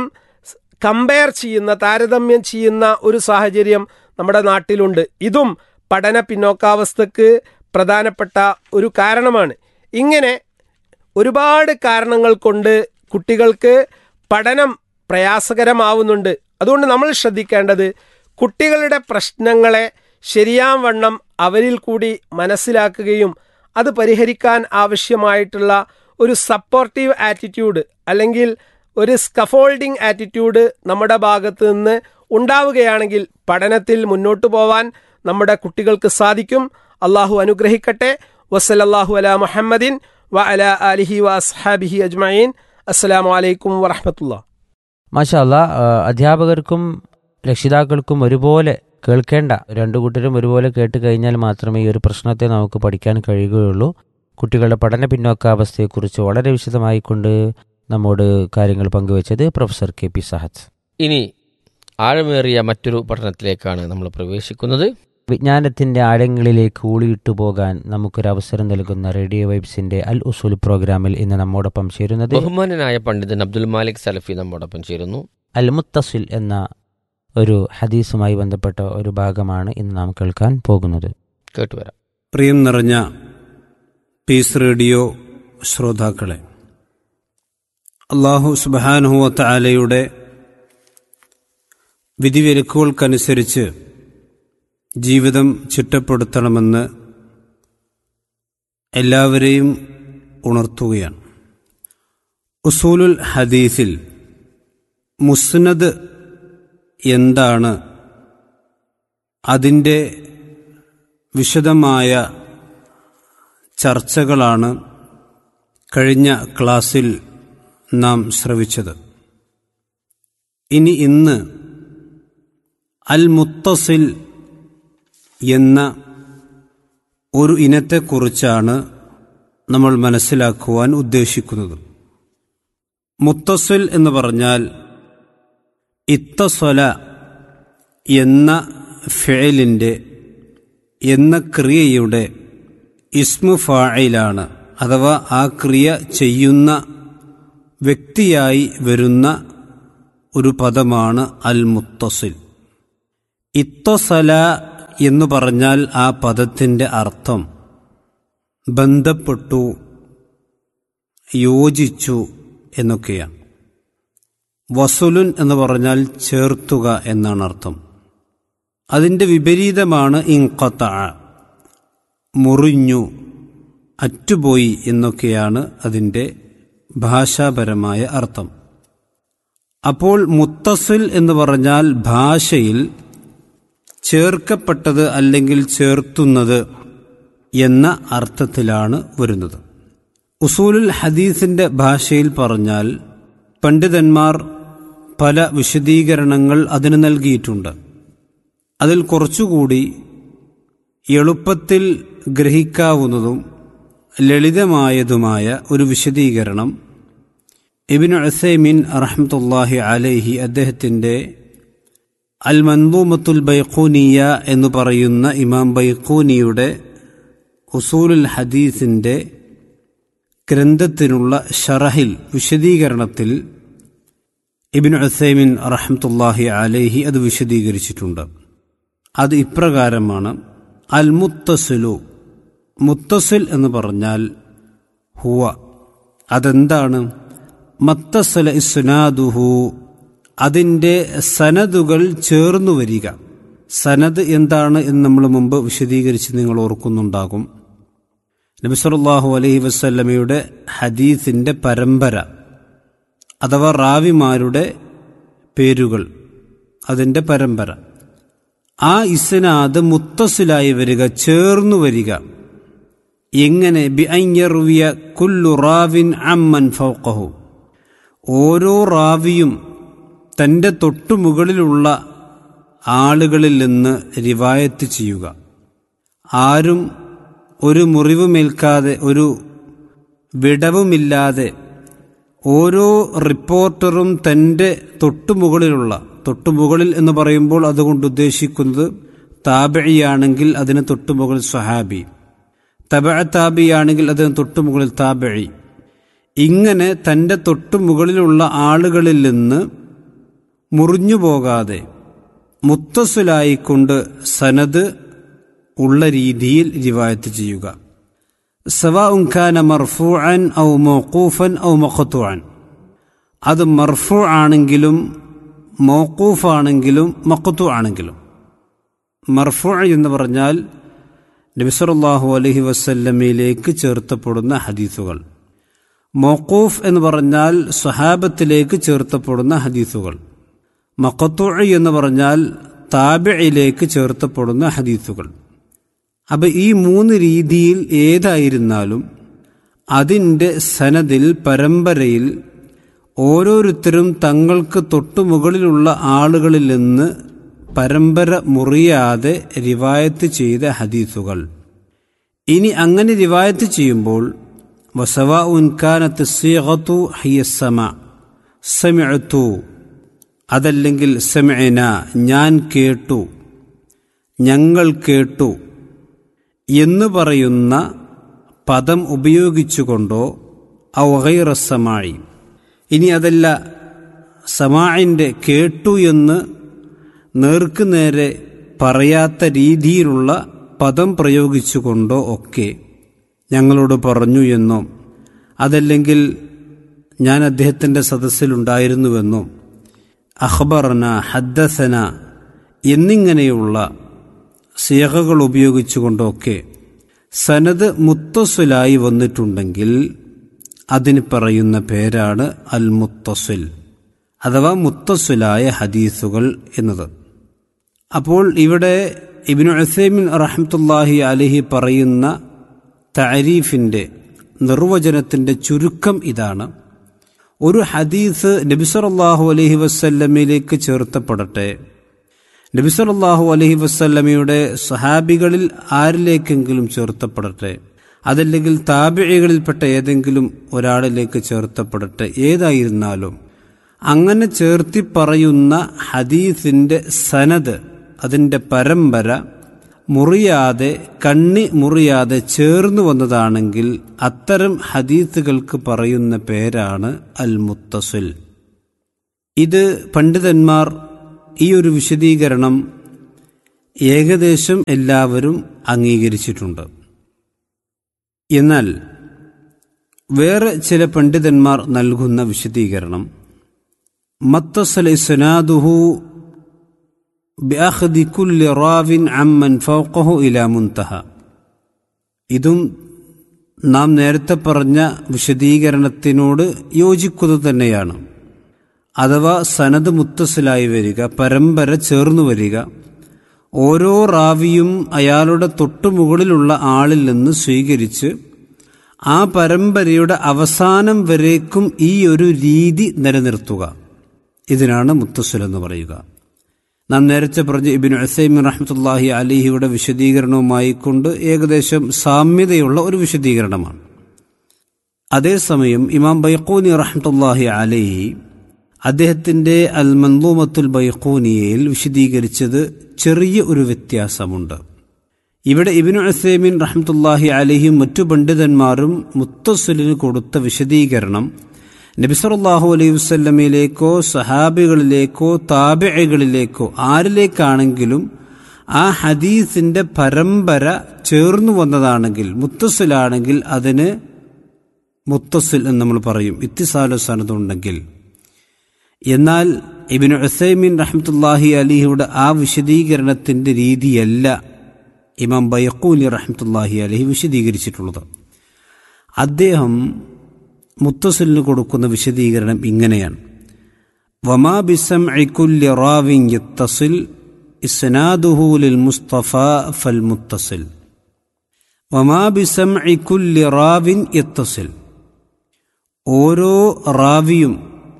കമ്പയർ ചെയ്യുന്ന താരതമ്യം ചെയ്യുന്ന ഒരു സാഹചര്യം നമ്മുടെ നാട്ടിലുണ്ട് ഇതും പഠന പിന്നോക്കാവസ്ഥക്ക് പ്രധാനപ്പെട്ട ഒരു കാരണമാണ് ഇങ്ങനെ ഒരുപാട് കാരണങ്ങൾ കൊണ്ട് കുട്ടികൾക്ക് പഠനം പ്രയാസകരമാവുന്നുണ്ട് അതുകൊണ്ട് നമ്മൾ ശ്രദ്ധിക്കേണ്ടത് കുട്ടികളുടെ പ്രശ്നങ്ങളെ ശരിയാം വണ്ണം അവരിൽ കൂടി മനസ്സിലാക്കുകയും അത് പരിഹരിക്കാൻ ആവശ്യമായിട്ടുള്ള ഒരു സപ്പോർട്ടീവ് ആറ്റിറ്റ്യൂഡ് അല്ലെങ്കിൽ ഒരു സ്കഫോൾഡിംഗ് ആറ്റിറ്റ്യൂഡ് നമ്മുടെ ഭാഗത്ത് നിന്ന് ഉണ്ടാവുകയാണെങ്കിൽ പഠനത്തിൽ മുന്നോട്ട് പോവാൻ നമ്മുടെ കുട്ടികൾക്ക് സാധിക്കും അള്ളാഹു അനുഗ്രഹിക്കട്ടെ വസലല്ലാഹു അല മുഹമ്മദിൻ വ അല അലിഹി വ അസ്ഹാബിഹി അജ്മീൻ അസ്സലാമു അലൈക്കും വറഹമത്തുള്ള
മാഷാല്ല അധ്യാപകർക്കും രക്ഷിതാക്കൾക്കും ഒരുപോലെ കേൾക്കേണ്ട രണ്ടു കൂട്ടരും ഒരുപോലെ കേട്ട് കഴിഞ്ഞാൽ മാത്രമേ ഈ ഒരു പ്രശ്നത്തെ നമുക്ക് പഠിക്കാൻ കഴിയുകയുള്ളൂ കുട്ടികളുടെ പഠന പിന്നോക്കാവസ്ഥയെക്കുറിച്ച് വളരെ വിശദമായിക്കൊണ്ട് നമ്മോട് കാര്യങ്ങൾ പങ്കുവച്ചത് പ്രൊഫസർ കെ പി സഹദ്
ഇനി ആഴമേറിയ മറ്റൊരു പഠനത്തിലേക്കാണ് നമ്മൾ പ്രവേശിക്കുന്നത്
വിജ്ഞാനത്തിന്റെ ആഴങ്ങളിലേക്ക് ഊളിയിട്ടു പോകാൻ നമുക്കൊരവസരം നൽകുന്ന റേഡിയോ വൈബ്സിന്റെ അൽ ഉസൂൽ പ്രോഗ്രാമിൽ ഇന്ന് നമ്മോടൊപ്പം ചേരുന്നത്
ബഹുമാനനായ പണ്ഡിതൻ അബ്ദുൽ മാലിക് സലഫി നമ്മോടൊപ്പം ചേരുന്നു
അൽ മുത്തസിൽ എന്ന ഒരു ഹദീസുമായി ബന്ധപ്പെട്ട ഒരു ഭാഗമാണ് ഇന്ന് നാം കേൾക്കാൻ പോകുന്നത്
കേട്ടുവരാം
പ്രിയം നിറഞ്ഞ പീസ് റേഡിയോ ശ്രോതാക്കളെ അള്ളാഹു സുബാനുഹുവത്ത ആലയുടെ വിധിവിലക്കുകൾക്കനുസരിച്ച് ജീവിതം ചിട്ടപ്പെടുത്തണമെന്ന് എല്ലാവരെയും ഉണർത്തുകയാണ് ഉസൂലുൽ ഹദീസിൽ മുസ്നദ് എന്താണ് അതിൻ്റെ വിശദമായ ചർച്ചകളാണ് കഴിഞ്ഞ ക്ലാസ്സിൽ നാം ശ്രവിച്ചത് ഇനി ഇന്ന് അൽ മുത്തസിൽ എന്ന ഒരു ഇനത്തെക്കുറിച്ചാണ് നമ്മൾ മനസ്സിലാക്കുവാൻ ഉദ്ദേശിക്കുന്നത് മുത്തസിൽ എന്ന് പറഞ്ഞാൽ ഇത്തസ്വല എന്ന ഫേലിൻ്റെ എന്ന ക്രിയയുടെ ഇസ്മു ഫായിലാണ് അഥവാ ആ ക്രിയ ചെയ്യുന്ന വ്യക്തിയായി വരുന്ന ഒരു പദമാണ് അൽ മുത്തസിൽ ഇത്തസല എന്ന് പറഞ്ഞാൽ ആ പദത്തിൻ്റെ അർത്ഥം ബന്ധപ്പെട്ടു യോജിച്ചു എന്നൊക്കെയാണ് വസുലുൻ എന്ന് പറഞ്ഞാൽ ചേർത്തുക എന്നാണ് അർത്ഥം അതിൻ്റെ വിപരീതമാണ് ഇൻകത്ത മുറിഞ്ഞു അറ്റുപോയി എന്നൊക്കെയാണ് അതിൻ്റെ ഭാഷാപരമായ അർത്ഥം അപ്പോൾ മുത്തസിൽ എന്ന് പറഞ്ഞാൽ ഭാഷയിൽ ചേർക്കപ്പെട്ടത് അല്ലെങ്കിൽ ചേർത്തുന്നത് എന്ന അർത്ഥത്തിലാണ് വരുന്നത് ഉസൂലുൽ ഹദീസിന്റെ ഭാഷയിൽ പറഞ്ഞാൽ പണ്ഡിതന്മാർ പല വിശദീകരണങ്ങൾ അതിന് നൽകിയിട്ടുണ്ട് അതിൽ കുറച്ചുകൂടി എളുപ്പത്തിൽ ഗ്രഹിക്കാവുന്നതും ലളിതമായതുമായ ഒരു വിശദീകരണം ഇബിന് അസൈമിൻ റഹ്മത്തുല്ലാഹി അലൈഹി അദ്ദേഹത്തിൻ്റെ അൽ മൻദൂമത്തുൽ ബൈഖൂനിയ എന്ന് പറയുന്ന ഇമാം ബൈഖൂനിയുടെ ഉസൂലുൽ ഹദീസിൻ്റെ ഗ്രന്ഥത്തിനുള്ള ഷറഹിൽ വിശദീകരണത്തിൽ ഇബിൻ ഉസൈമിൻ റഹ്മത്തുല്ലാഹി അലൈഹി അത് വിശദീകരിച്ചിട്ടുണ്ട് അത് ഇപ്രകാരമാണ് അൽ മുത്തസിലു മുത്തസിൽ എന്ന് പറഞ്ഞാൽ ഹുവ അതെന്താണ് മത്തസല ഇസ്നാദുഹു അതിൻ്റെ സനദുകൾ ചേർന്നു വരിക സനദ് എന്താണ് എന്ന് നമ്മൾ മുമ്പ് വിശദീകരിച്ച് നിങ്ങൾ ഓർക്കുന്നുണ്ടാകും നബിസല്ലാഹു അലൈഹി വസ്ല്ലമയുടെ ഹദീസിൻ്റെ പരമ്പര അഥവാ റാവിമാരുടെ പേരുകൾ അതിൻ്റെ പരമ്പര ആ ഇസ്നാദ് മുത്തസിലായി വരിക ചേർന്നു വരിക എങ്ങനെ ബി അയ്യറുവിയ കുല്ലു റാവിൻ അമ്മൻ ഫൗക്കഹു ഓരോ റാവിയും തൻ്റെ തൊട്ടുമുകളിലുള്ള ആളുകളിൽ നിന്ന് റിവായത്ത് ചെയ്യുക ആരും ഒരു മുറിവുമേൽക്കാതെ ഒരു വിടവുമില്ലാതെ ഓരോ റിപ്പോർട്ടറും തൻ്റെ തൊട്ടുമുകളിലുള്ള തൊട്ടുമുകളിൽ എന്ന് പറയുമ്പോൾ അതുകൊണ്ട് ഉദ്ദേശിക്കുന്നത് താബഴിയാണെങ്കിൽ അതിന് തൊട്ടുമുകളിൽ സ്വഹാബി തബ താബിയാണെങ്കിൽ അതിന് തൊട്ടുമുകളിൽ താബഴി ഇങ്ങനെ തൻ്റെ തൊട്ടുമുകളിലുള്ള ആളുകളിൽ നിന്ന് മുറിഞ്ഞു പോകാതെ മുത്തസുലായിക്കൊണ്ട് സനത് ഉള്ള രീതിയിൽ റിവായത്ത് ചെയ്യുക സവ ഉൻഖാന മർഫൂഅൻ ഔ മൗക്കൂഫൻ ഔ മഖത്തുഅൻ അത് മർഫു ആണെങ്കിലും മൗക്കൂഫ് ആണെങ്കിലും മഖത്തു ആണെങ്കിലും മർഫു എന്ന് പറഞ്ഞാൽ നബിസറല്ലാഹു അലഹി വസ്ല്ലമയിലേക്ക് ചേർത്തപ്പെടുന്ന ഹദീസുകൾ മൗക്കൂഫ് എന്ന് പറഞ്ഞാൽ സ്വഹാബത്തിലേക്ക് ചേർത്തപ്പെടുന്ന ഹദീസുകൾ മഖത്തു എന്ന് പറഞ്ഞാൽ താബിയിലേക്ക് ചേർത്തപ്പെടുന്ന ഹദീസുകൾ അപ്പം ഈ മൂന്ന് രീതിയിൽ ഏതായിരുന്നാലും അതിൻ്റെ സനദിൽ പരമ്പരയിൽ ഓരോരുത്തരും തങ്ങൾക്ക് തൊട്ടുമുകളിലുള്ള ആളുകളിൽ നിന്ന് പരമ്പര മുറിയാതെ റിവായത്ത് ചെയ്ത ഹദീസുകൾ ഇനി അങ്ങനെ റിവായത്ത് ചെയ്യുമ്പോൾ വസവ ഉൻകാനത്ത് സീഹത്തു ഹയ്യസമ സമയത്തു അതല്ലെങ്കിൽ സമയന ഞാൻ കേട്ടു ഞങ്ങൾ കേട്ടു എന്ന് പറയുന്ന പദം ഉപയോഗിച്ചുകൊണ്ടോ ഔഹൈറസമായി ഇനി അതല്ല സമാഴിൻ്റെ കേട്ടു എന്ന് നേർക്കുനേരെ പറയാത്ത രീതിയിലുള്ള പദം പ്രയോഗിച്ചുകൊണ്ടോ ഒക്കെ ഞങ്ങളോട് പറഞ്ഞു എന്നോ അതല്ലെങ്കിൽ ഞാൻ അദ്ദേഹത്തിൻ്റെ സദസ്സിലുണ്ടായിരുന്നുവെന്നോ അഖബറന ഹദ്ദസന എന്നിങ്ങനെയുള്ള സീഹകൾ ഉപയോഗിച്ചുകൊണ്ടൊക്കെ സനത് മുത്തസുലായി വന്നിട്ടുണ്ടെങ്കിൽ അതിന് പറയുന്ന പേരാണ് അൽ മുത്തസുൽ അഥവാ മുത്തസുലായ ഹദീസുകൾ എന്നത് അപ്പോൾ ഇവിടെ ഇബിനു അസൈമിൻ റഹമത്തുല്ലാഹി അലഹി പറയുന്ന താരീഫിൻ്റെ നിർവചനത്തിൻ്റെ ചുരുക്കം ഇതാണ് ഒരു ഹദീസ് നബിസറല്ലാഹു അലഹി വസ്ല്ലമയിലേക്ക് ചേർത്തപ്പെടട്ടെ നബിസറല്ലാഹു അലഹി വസ്ല്ലമയുടെ സഹാബികളിൽ ആരിലേക്കെങ്കിലും ചേർത്തപ്പെടട്ടെ അതല്ലെങ്കിൽ താബിഴികളിൽപ്പെട്ട ഏതെങ്കിലും ഒരാളിലേക്ക് ചേർത്തപ്പെടട്ടെ ഏതായിരുന്നാലും അങ്ങനെ ചേർത്തി പറയുന്ന ഹദീസിൻ്റെ സനത് അതിൻ്റെ പരമ്പര മുറിയാതെ കണ്ണി മുറിയാതെ ചേർന്നു വന്നതാണെങ്കിൽ അത്തരം ഹദീസുകൾക്ക് പറയുന്ന പേരാണ് അൽ മുത്തസുൽ ഇത് പണ്ഡിതന്മാർ ഈ ഒരു വിശദീകരണം ഏകദേശം എല്ലാവരും അംഗീകരിച്ചിട്ടുണ്ട് എന്നാൽ വേറെ ചില പണ്ഡിതന്മാർ നൽകുന്ന വിശദീകരണം മത്തസൽ ഇസ്നാദുഹു ബിഅഖ്ദി കുല്ലി റാവിൻ അമ്മൻ ഫൗഖഹു ഇലാ മുൻതഹ ഇതും നാം നേരത്തെ പറഞ്ഞ വിശദീകരണത്തിനോട് യോജിക്കുന്നത് തന്നെയാണ് അഥവാ സനത് മുത്തസിലായി വരിക പരമ്പര ചേർന്നു വരിക ഓരോ റാവിയും അയാളുടെ തൊട്ടുമുകളിലുള്ള ആളിൽ നിന്ന് സ്വീകരിച്ച് ആ പരമ്പരയുടെ അവസാനം വരേക്കും ഈ ഒരു രീതി നിലനിർത്തുക ഇതിനാണ് മുത്തസുൽ എന്ന് പറയുക നാം നേരത്തെ പറഞ്ഞ ഇബിൻ ഉസൈമിൻ റഹ്മത്തുല്ലാഹി അലിഹിയുടെ വിശദീകരണവുമായി കൊണ്ട് ഏകദേശം സാമ്യതയുള്ള ഒരു വിശദീകരണമാണ് അതേസമയം ഇമാം ബൈഖൂനി റഹ്മത്തുല്ലാഹി അലിഹി അദ്ദേഹത്തിന്റെ അൽ മന്ദൂമത്തുൽ ബൈഖൂനിയയിൽ വിശദീകരിച്ചത് ചെറിയ ഒരു വ്യത്യാസമുണ്ട് ഇവിടെ ഇബിനു ഉസൈമിൻ റഹ്മത്തുല്ലാഹി അലിഹിയും മറ്റു പണ്ഡിതന്മാരും മുത്തസുലിന് കൊടുത്ത വിശദീകരണം നബിസറുല്ലാഹു അലൈഹി വസ്ല്ലമയിലേക്കോ സഹാബികളിലേക്കോ താബികളിലേക്കോ ആരിലേക്കാണെങ്കിലും ആ ഹദീസിന്റെ പരമ്പര ചേർന്നു വന്നതാണെങ്കിൽ മുത്തസിലാണെങ്കിൽ അതിന് മുത്തസിൽ എന്ന് നമ്മൾ പറയും ഇത്തിസാലോ സനതുണ്ടെങ്കിൽ എന്നാൽ ഇബിന് ഉസൈമിൻ റഹ്മത്തുല്ലാഹി അലിഹിയുടെ ആ വിശദീകരണത്തിന്റെ രീതിയല്ല ഇമാം ബയക്കൂലി റഹ്മത്തുല്ലാഹി അലഹി വിശദീകരിച്ചിട്ടുള്ളത് അദ്ദേഹം മുത്തസിലിന് കൊടുക്കുന്ന വിശദീകരണം ഇങ്ങനെയാണ് വമാ ബിസം ഐക്കുല്യ റാവിൻ യത്തസിൽ ഇസ്നാദുഹു ലിൽ മുസ്തഫ ഫൽ മുത്തസിൽ വമാ ബിസം ഐക്കുല്യ റാവിൻ യത്തസിൽ ഓരോ റാവിയും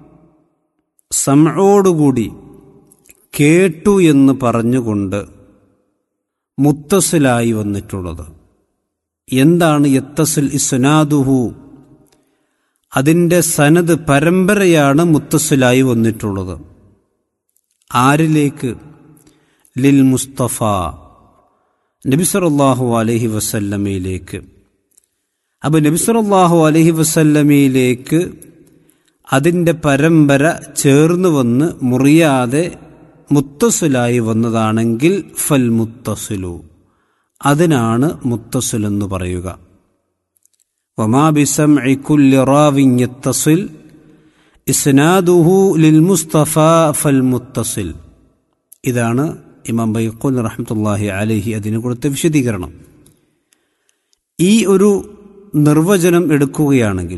സമോടുകൂടി കേട്ടു എന്ന് പറഞ്ഞുകൊണ്ട് മുത്തസിലായി വന്നിട്ടുള്ളത് എന്താണ് യത്തസിൽ ഇസ്നാദുഹു അതിൻ്റെ സനത് പരമ്പരയാണ് മുത്തസിലായി വന്നിട്ടുള്ളത് ആരിലേക്ക് ലിൽ മുസ്തഫ നബിസറല്ലാഹു അലഹി വസല്ലമയിലേക്ക് അപ്പൊ നബിസറല്ലാഹു അലഹി വസല്ലമയിലേക്ക് അതിൻ്റെ പരമ്പര ചേർന്ന് വന്ന് മുറിയാതെ മുത്തസിലായി വന്നതാണെങ്കിൽ ഫൽ മുത്തസിലു അതിനാണ് മുത്തസിൽ എന്ന് പറയുക وما بسمع كل راو يتصل إسناده للمصطفى فالمتصل ഇതാണ് ഇമാം ബൈഖുൽ റഹ്മത്തുല്ലാഹി അലഹി അതിന് കൊടുത്ത വിശദീകരണം ഈ ഒരു നിർവചനം എടുക്കുകയാണെങ്കിൽ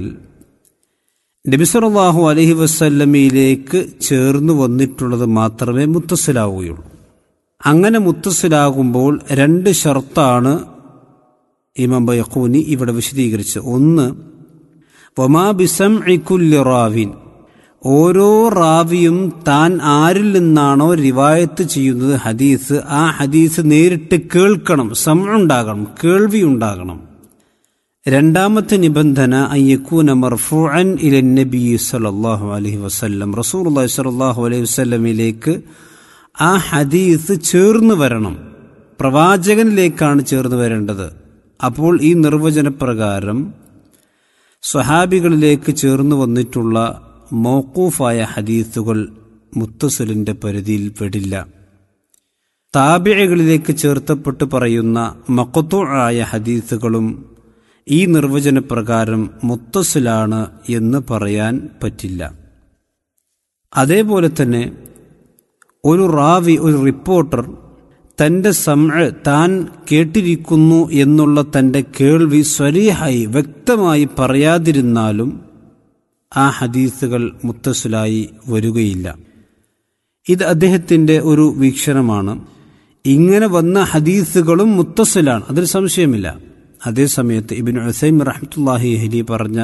നബിസറല്ലാഹു അലഹി വസ്ല്ലമയിലേക്ക് ചേർന്ന് വന്നിട്ടുള്ളത് മാത്രമേ മുത്തസിലാവുകയുള്ളൂ അങ്ങനെ മുത്തസിലാകുമ്പോൾ രണ്ട് ഷർത്താണ് ഇമാം ബയഖൂനി ഇവിടെ വിശദീകരിച്ച് ഒന്ന് വമാ ബിസം റാവിൻ ഓരോ റാവിയും താൻ ആരിൽ നിന്നാണോ റിവായത്ത് ചെയ്യുന്നത് ഹദീസ് ആ ഹദീസ് നേരിട്ട് കേൾക്കണം സമുണ്ടാകണം കേൾവി ഉണ്ടാകണം രണ്ടാമത്തെ നിബന്ധന അയ്യക്കൂന മർഫുഅൻ ഇല നബി സല്ലല്ലാഹു അലൈഹി വസല്ലം റസൂലുള്ളാഹി സ്വല്ലല്ലാഹു അലൈഹി വസല്ലമിലേക്ക് ആ ഹദീസ് ചേർന്ന് വരണം പ്രവാചകനിലേക്കാണ് ചേർന്ന് വരേണ്ടത് അപ്പോൾ ഈ നിർവചനപ്രകാരം സ്വഹാബികളിലേക്ക് ചേർന്ന് വന്നിട്ടുള്ള മൗക്കൂഫായ ഹദീസുകൾ മുത്തസലിന്റെ പരിധിയിൽ പെടില്ല താബിഴകളിലേക്ക് ചേർത്തപ്പെട്ട് പറയുന്ന മക്കത്തു ആയ ഹദീസുകളും ഈ നിർവചനപ്രകാരം മുത്തസിലാണ് എന്ന് പറയാൻ പറ്റില്ല അതേപോലെ തന്നെ ഒരു റാവി ഒരു റിപ്പോർട്ടർ തന്റെ സമ താൻ കേട്ടിരിക്കുന്നു എന്നുള്ള തന്റെ കേൾവി സ്വരീഹായി വ്യക്തമായി പറയാതിരുന്നാലും ആ ഹദീസുകൾ മുത്തസിലായി വരികയില്ല ഇത് അദ്ദേഹത്തിന്റെ ഒരു വീക്ഷണമാണ് ഇങ്ങനെ വന്ന ഹദീസുകളും മുത്തസിലാണ് അതിൽ സംശയമില്ല അതേസമയത്ത് ഇബിൻ ഉസൈം റഹ്മത്തുല്ലാഹി ഹലി പറഞ്ഞ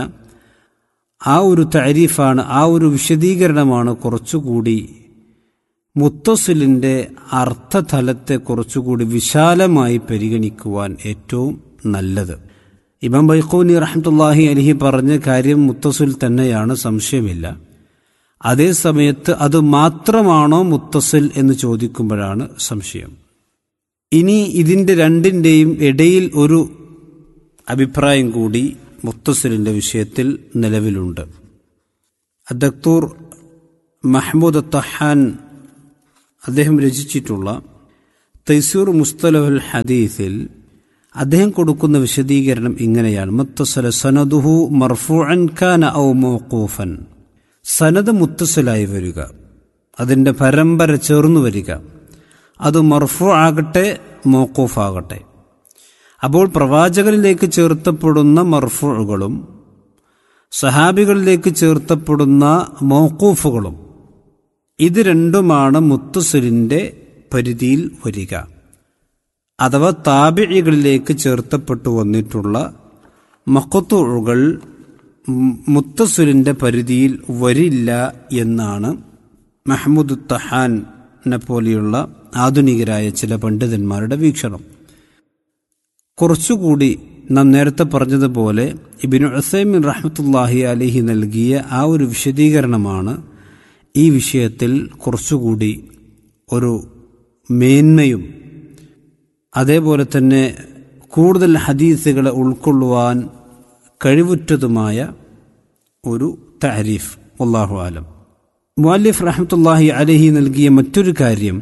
ആ ഒരു താരീഫാണ് ആ ഒരു വിശദീകരണമാണ് കുറച്ചുകൂടി മുത്തസിലിന്റെ അർത്ഥതലത്തെ കുറച്ചുകൂടി വിശാലമായി പരിഗണിക്കുവാൻ ഏറ്റവും നല്ലത് ഇമാം ബൈഖൂനി റഹ്മത്തുല്ലാഹി അലഹി പറഞ്ഞ കാര്യം മുത്തസിൽ തന്നെയാണ് സംശയമില്ല അതേ സമയത്ത് അത് മാത്രമാണോ മുത്തസിൽ എന്ന് ചോദിക്കുമ്പോഴാണ് സംശയം ഇനി ഇതിന്റെ രണ്ടിന്റെയും ഇടയിൽ ഒരു അഭിപ്രായം കൂടി മുത്തസിലിന്റെ വിഷയത്തിൽ നിലവിലുണ്ട് അദ്ദക്തൂർ മഹ്മൂദ് തഹാൻ അദ്ദേഹം രചിച്ചിട്ടുള്ള തൈസൂർ മുസ്തലഹുൽ ഹദീസിൽ അദ്ദേഹം കൊടുക്കുന്ന വിശദീകരണം ഇങ്ങനെയാണ് മുത്തസല സനദുഹു മർഫുഅൻ ഖാന ഔ മൗഖൂഫൻ സനദ് മുത്തസലായി വരിക അതിൻ്റെ പരമ്പര ചേർന്നു വരിക അത് മർഫു ആകട്ടെ മൗഖൂഫ് ആകട്ടെ അപ്പോൾ പ്രവാചകനിലേക്ക് ചേർത്തപ്പെടുന്ന മർഫുകളും സഹാബികളിലേക്ക് ചേർത്തപ്പെടുന്ന മൗക്കൂഫുകളും ഇത് രണ്ടുമാണ് മുത്തസുലിൻ്റെ പരിധിയിൽ വരിക അഥവാ താബിഴികളിലേക്ക് ചേർത്തപ്പെട്ടു വന്നിട്ടുള്ള മക്കത്തുകൾ മുത്തസുലിൻ്റെ പരിധിയിൽ വരില്ല എന്നാണ് മഹമ്മദ് തഹാനെ പോലെയുള്ള ആധുനികരായ ചില പണ്ഡിതന്മാരുടെ വീക്ഷണം കുറച്ചുകൂടി നാം നേരത്തെ പറഞ്ഞതുപോലെ ഇബിനു അസൈമിൻ റഹ്മത്തുല്ലാഹി അലിഹി നൽകിയ ആ ഒരു വിശദീകരണമാണ് ഈ വിഷയത്തിൽ കുറച്ചുകൂടി ഒരു മേന്മയും അതേപോലെ തന്നെ കൂടുതൽ ഹദീസുകളെ ഉൾക്കൊള്ളുവാൻ കഴിവുറ്റതുമായ ഒരു താരീഫ് അള്ളാഹു ആലം മുഅല്ലിഫ് റഹ്മത്തുല്ലാഹി അലഹി നൽകിയ മറ്റൊരു കാര്യം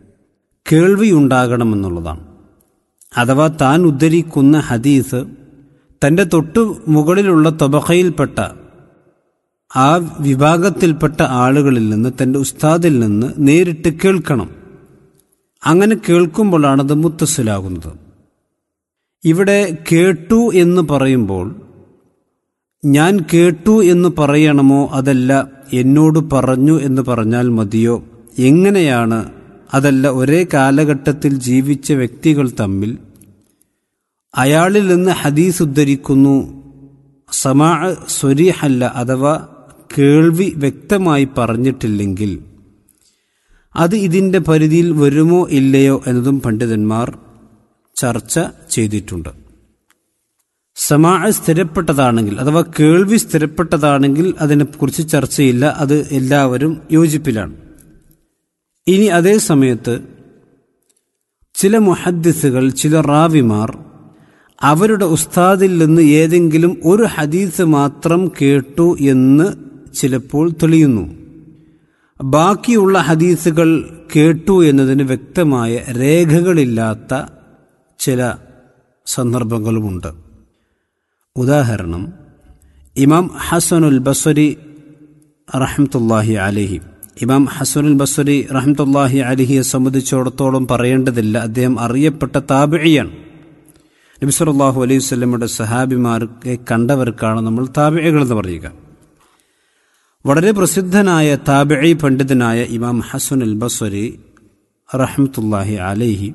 കേൾവിയുണ്ടാകണമെന്നുള്ളതാണ് അഥവാ താൻ ഉദ്ധരിക്കുന്ന ഹദീസ് തൻ്റെ തൊട്ടു മുകളിലുള്ള തൊബഖയിൽപ്പെട്ട ആ വിഭാഗത്തിൽപ്പെട്ട ആളുകളിൽ നിന്ന് തൻ്റെ ഉസ്താദിൽ നിന്ന് നേരിട്ട് കേൾക്കണം അങ്ങനെ കേൾക്കുമ്പോഴാണ് അത് മുത്തസ്സിലാകുന്നത് ഇവിടെ കേട്ടു എന്ന് പറയുമ്പോൾ ഞാൻ കേട്ടു എന്ന് പറയണമോ അതല്ല എന്നോട് പറഞ്ഞു എന്ന് പറഞ്ഞാൽ മതിയോ എങ്ങനെയാണ് അതല്ല ഒരേ കാലഘട്ടത്തിൽ ജീവിച്ച വ്യക്തികൾ തമ്മിൽ അയാളിൽ നിന്ന് ഹദീസ് ഉദ്ധരിക്കുന്നു സമാ സ്വരീഹല്ല അഥവാ കേൾവി വ്യക്തമായി പറഞ്ഞിട്ടില്ലെങ്കിൽ അത് ഇതിൻ്റെ പരിധിയിൽ വരുമോ ഇല്ലയോ എന്നതും പണ്ഡിതന്മാർ ചർച്ച ചെയ്തിട്ടുണ്ട് സമാ സ്ഥിരപ്പെട്ടതാണെങ്കിൽ അഥവാ കേൾവി സ്ഥിരപ്പെട്ടതാണെങ്കിൽ അതിനെക്കുറിച്ച് ചർച്ചയില്ല അത് എല്ലാവരും യോജിപ്പിലാണ് ഇനി അതേ സമയത്ത് ചില മുഹദ്ദിസുകൾ ചില റാവിമാർ അവരുടെ ഉസ്താദിൽ നിന്ന് ഏതെങ്കിലും ഒരു ഹദീസ് മാത്രം കേട്ടു എന്ന് ചിലപ്പോൾ തെളിയുന്നു ബാക്കിയുള്ള ഹദീസുകൾ കേട്ടു എന്നതിന് വ്യക്തമായ രേഖകളില്ലാത്ത ചില സന്ദർഭങ്ങളുമുണ്ട് ഉദാഹരണം ഇമാം ഹസനുൽ ബസരി റഹ്മത്തുല്ലാഹി അലഹി ഇമാം ഹസനുൽ ബസരി റഹ്മത്തുല്ലാഹി അലഹിയെ സംബന്ധിച്ചിടത്തോളം പറയേണ്ടതില്ല അദ്ദേഹം അറിയപ്പെട്ട താബിഴിയാണ് നബിസ്വല്ലാഹു അലൈഹി വസ്ലമയുടെ സഹാബിമാർക്ക് കണ്ടവർക്കാണ് നമ്മൾ താബിഴികൾ എന്ന് പറയുക വളരെ പ്രസിദ്ധനായ താബിഴി പണ്ഡിതനായ ഇമാം ഹസൻ അൽ ബസ്വരി റഹ്മത്തുല്ലാഹി അലൈഹി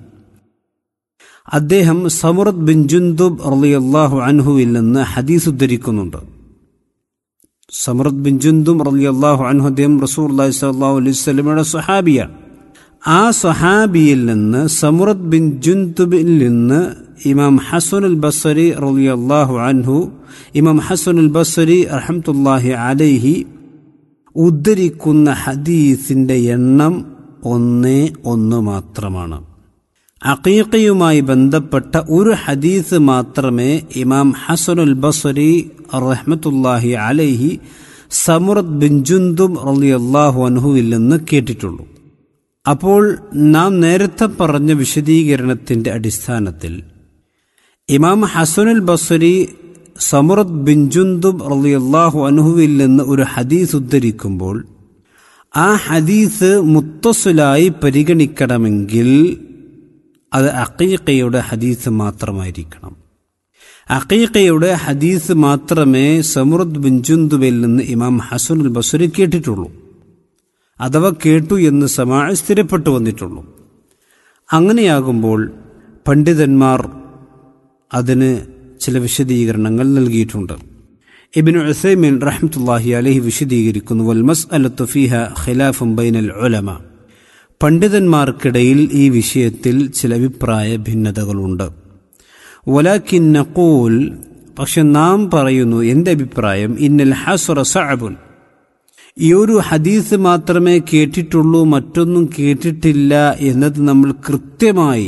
അദ്ദേഹം സമുറത്ത് ബിൻ ജുന്ദുബ് റളിയല്ലാഹു അൻഹുവിൽ നിന്ന് ഹദീസ് ഉദ്ധരിക്കുന്നുണ്ട് സമുറത്ത് ബിൻ ജുന്ദുബ് റളിയല്ലാഹു അൻഹു അദ്ദേഹം റസൂർ അള്ളാഹി സ്വല്ലല്ലാഹു അലൈഹി വസല്ലമയുടെ സ്വഹാബിയാണ് ആ സ്വഹാബിയിൽ നിന്ന് സമുറത്ത് ബിൻ ജുന്ദുബിൽ നിന്ന് ഇമാം ഹസൻ അൽ ബസ്വരി റളിയല്ലാഹു അൻഹു ഇമാം ഹസൻ അൽ ബസ്വരി റഹ്മത്തുല്ലാഹി അലൈഹി ഉദ്ധരിക്കുന്ന ഹദീസിന്റെ എണ്ണം ഒന്നേ ഒന്ന് മാത്രമാണ് അഖീഖയുമായി ബന്ധപ്പെട്ട ഒരു ഹദീസ് മാത്രമേ ഇമാം ഹസനുൽ ബസരി റഹ്മത്തുല്ലാഹി അലൈഹി സമുറത്ത് ബിൻ ജുന്ദും റളിയല്ലാഹു അൻഹുവിൽ നിന്ന് കേട്ടിട്ടുള്ളൂ അപ്പോൾ നാം നേരത്തെ പറഞ്ഞ വിശദീകരണത്തിന്റെ അടിസ്ഥാനത്തിൽ ഇമാം ഹസനുൽ ബസരി സമുറത്ത് ബിൻ ജുന്ദുബ് റളിയല്ലാഹു അൻഹുവിൽ നിന്ന് ഒരു ഹദീസ് ഉദ്ധരിക്കുമ്പോൾ ആ ഹദീസ് മുത്തസുലായി പരിഗണിക്കണമെങ്കിൽ അത് അക്കീക്കയുടെ ഹദീസ് മാത്രമായിരിക്കണം അക്കീക്കയുടെ ഹദീസ് മാത്രമേ സമുറത്ത് ബിൻ ജുന്ദുബിൽ നിന്ന് ഇമാം ഹസനുൽ ബസുരി കേട്ടിട്ടുള്ളൂ അഥവാ കേട്ടു എന്ന് സമാ സ്ഥിരപ്പെട്ടു വന്നിട്ടുള്ളൂ അങ്ങനെയാകുമ്പോൾ പണ്ഡിതന്മാർ അതിന് ചില വിശദീകരണങ്ങൾ നൽകിയിട്ടുണ്ട് ഇബിനു ഉസൈമിൻ റഹ്മത്തുല്ലാഹി അലഹി വിശദീകരിക്കുന്നു വൽ മസ് അലത്തു ഫിഹ ഖിലാഫും ബൈനൽ ഉലമ പണ്ഡിതന്മാർക്കിടയിൽ ഈ വിഷയത്തിൽ ചില അഭിപ്രായ ഭിന്നതകളുണ്ട് വലാക്കിൻ നഖൂൽ പക്ഷെ നാം പറയുന്നു എൻ്റെ അഭിപ്രായം ഇന്നൽ ഹസുറ സഅബുൻ ഈ ഒരു ഹദീസ് മാത്രമേ കേട്ടിട്ടുള്ളൂ മറ്റൊന്നും കേട്ടിട്ടില്ല എന്നത് നമ്മൾ കൃത്യമായി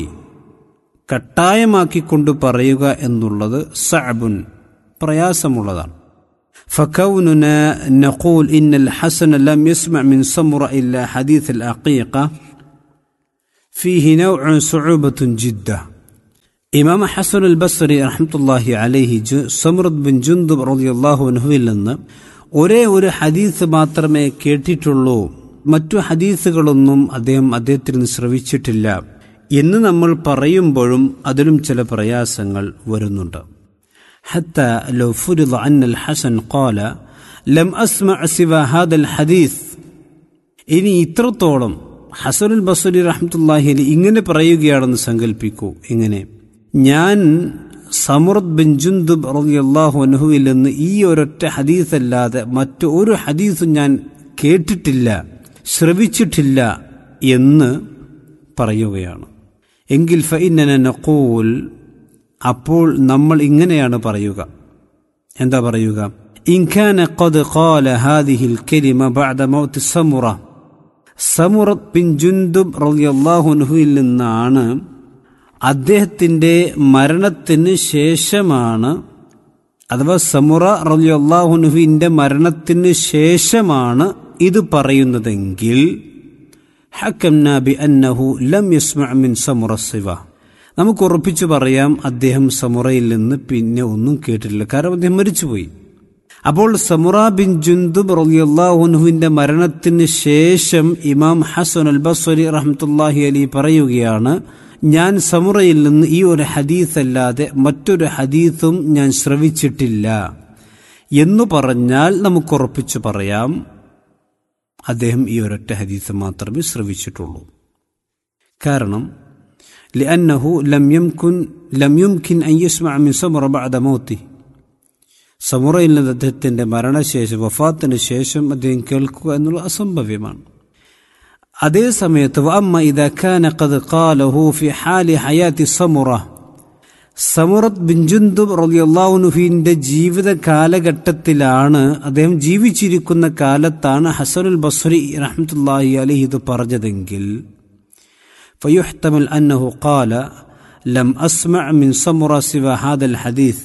കട്ടായമാക്കിക്കൊണ്ട് പറയുക എന്നുള്ളത് സഅബുൻ പ്രയാസമുള്ളതാണ് فكوننا نقول إن الحسن لم يسمع من سمرة إلا حديث العقيقة فيه نوع صعوبة جدا ഇമാം ഹസൻ അൽ ബസ്രി റഹ്മത്തുല്ലാഹി അലൈഹി ജു- സമ്രദ് ബിൻ ജുന്ദുബ് റളിയല്ലാഹു അൻഹുവിൽ നിന്ന് ഒരേ ഒരു ഹദീസ് മാത്രമേ കേട്ടിട്ടുള്ളൂ മറ്റു ഹദീസുകളൊന്നും അദ്ദേഹം അദ്ദേഹത്തിൽ നിന്ന് ശ്രവിച്ചിട്ടില്ല എന്ന് നമ്മൾ പറയുമ്പോഴും അതിലും ചില പ്രയാസങ്ങൾ വരുന്നുണ്ട് حتى لو فرض أن الحسن قال لم أسمع سوى هذا الحديث ഇനി ഇത്രത്തോളം ഹസനുൽ ബസരി റഹ്മത്തുല്ലാഹി അലി ഇങ്ങനെ പറയുകയാണെന്ന് സങ്കല്പിക്കൂ ഇങ്ങനെ ഞാൻ സമുറദ് ബിൻ ജുന്ദുബ് റളിയല്ലാഹു അൻഹുവിൽ നിന്ന് ഈ ഒരൊറ്റ ഹദീസ് അല്ലാതെ മറ്റു ഒരു ഹദീസും ഞാൻ കേട്ടിട്ടില്ല ശ്രവിച്ചിട്ടില്ല എന്ന് പറയുകയാണ് എങ്കിൽ ഫഇന്നന നഖൂൽ അപ്പോൾ നമ്മൾ ഇങ്ങനെയാണ് പറയുക എന്താ പറയുക ഇൻഖാന ഖദ് ഖാല ഹാദിഹിൽ കലിമ ബഅദ മൗത്ത് സമുറ സമുറത്ത് ബിൻ ജുന്ദുബ് റളിയല്ലാഹു അൻഹുവിൽ നിന്നാണ് അദ്ദേഹത്തിന്റെ മരണത്തിന് ശേഷമാണ് അഥവാ സമുറ റളിയല്ലാഹുനുഹുവിന്റെ മരണത്തിന് ശേഷമാണ് ഇത് പറയുന്നതെങ്കിൽ ഹക്കംന ബി അന്നഹു ലം യസ്മഅ മിൻ സമുറ സിവ നമുക്ക് ഉറപ്പിച്ചു പറയാം അദ്ദേഹം സമുറയിൽ നിന്ന് പിന്നെ ഒന്നും കേട്ടിട്ടില്ല കാരണം അദ്ദേഹം മരിച്ചുപോയി അപ്പോൾ സമുറ ബിൻ ജുന്ദുബ് റളിയല്ലാഹുനുഹുവിന്റെ മരണത്തിന് ശേഷം ഇമാം ഹസൻ അൽ ബസ്വരി റഹ്മത്തുല്ലാഹി അലി പറയുകയാണ് ഞാൻ സമുറയിൽ നിന്ന് ഈ ഒരു ഹദീസ് അല്ലാതെ മറ്റൊരു ഹദീസും ഞാൻ ശ്രവിച്ചിട്ടില്ല എന്നു പറഞ്ഞാൽ നമുക്ക് ഉറപ്പിച്ചു പറയാം അദ്ദേഹം ഈ ഒരൊറ്റ ഹദീസ് മാത്രമേ ശ്രവിച്ചിട്ടുള്ളൂ കാരണം لأنه لم يمكن لم يمكن أن يسمع من سمرة بعد موته സമുറയിൽ നിന്ന് അദ്ദേഹത്തിന്റെ മരണശേഷം വഫാത്തിന് ശേഷം അദ്ദേഹം കേൾക്കുക എന്നുള്ളത് അസംഭവ്യമാണ് അതേ സമയത്ത് വഅമ്മ ഇദാ കാന ഖദ് ഖാലഹു ഫി ഹാലി ഹയാത്തി സമുറ സമുറത്ത് ബിൻ ജുന്ദുബ് റളിയല്ലാഹുനുഹിന്റെ ജീവിത കാലഘട്ടത്തിലാണ് അദ്ദേഹം ജീവിച്ചിരിക്കുന്ന കാലത്താണ് ഹസനുൽ ബസ്രി റഹ്മത്തുള്ളാഹി അലൈഹി ഇത് പറഞ്ഞതെങ്കിൽ فيحتمل أنه قال لم أسمع من سمرة سوى هذا الحديث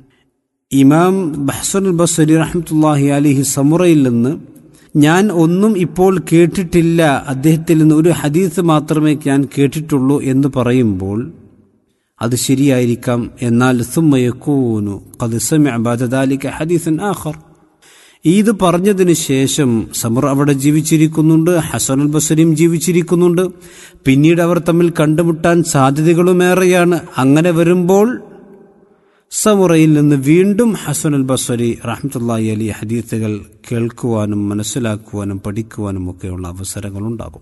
ഇമാം ബഹ്സുൽ ബസ്രി റഹ്മത്തുല്ലാഹി അലിഹി സമുറയിൽ നിന്ന് ഞാൻ ഒന്നും ഇപ്പോൾ കേട്ടിട്ടില്ല അദ്ദേഹത്തിൽ നിന്ന് ഒരു ഹദീസ് മാത്രമേ ഞാൻ കേട്ടിട്ടുള്ളൂ എന്ന് പറയുമ്പോൾ അത് ശരിയായിരിക്കാം എന്നാൽ സുമ്മയക്കൂനു കദിസമിഅബാദാലിക്ക ഹദീസൻ ആഖർ ഇത് പറഞ്ഞതിന് ശേഷം സമർ അവിടെ ജീവിച്ചിരിക്കുന്നുണ്ട് ഹസനുൽ ബസരിയും ജീവിച്ചിരിക്കുന്നുണ്ട് പിന്നീട് അവർ തമ്മിൽ കണ്ടുമുട്ടാൻ സാധ്യതകളുമേറെയാണ് അങ്ങനെ വരുമ്പോൾ സമുറയിൽ നിന്ന് വീണ്ടും ഹസനുൽ ബസരി റഹ്മത്തുള്ളാഹി അലി ഹദീസുകൾ കേൾക്കുവാനും മനസ്സിലാക്കുവാനും പഠിക്കുവാനും ഒക്കെയുള്ള അവസരങ്ങളുണ്ടാകും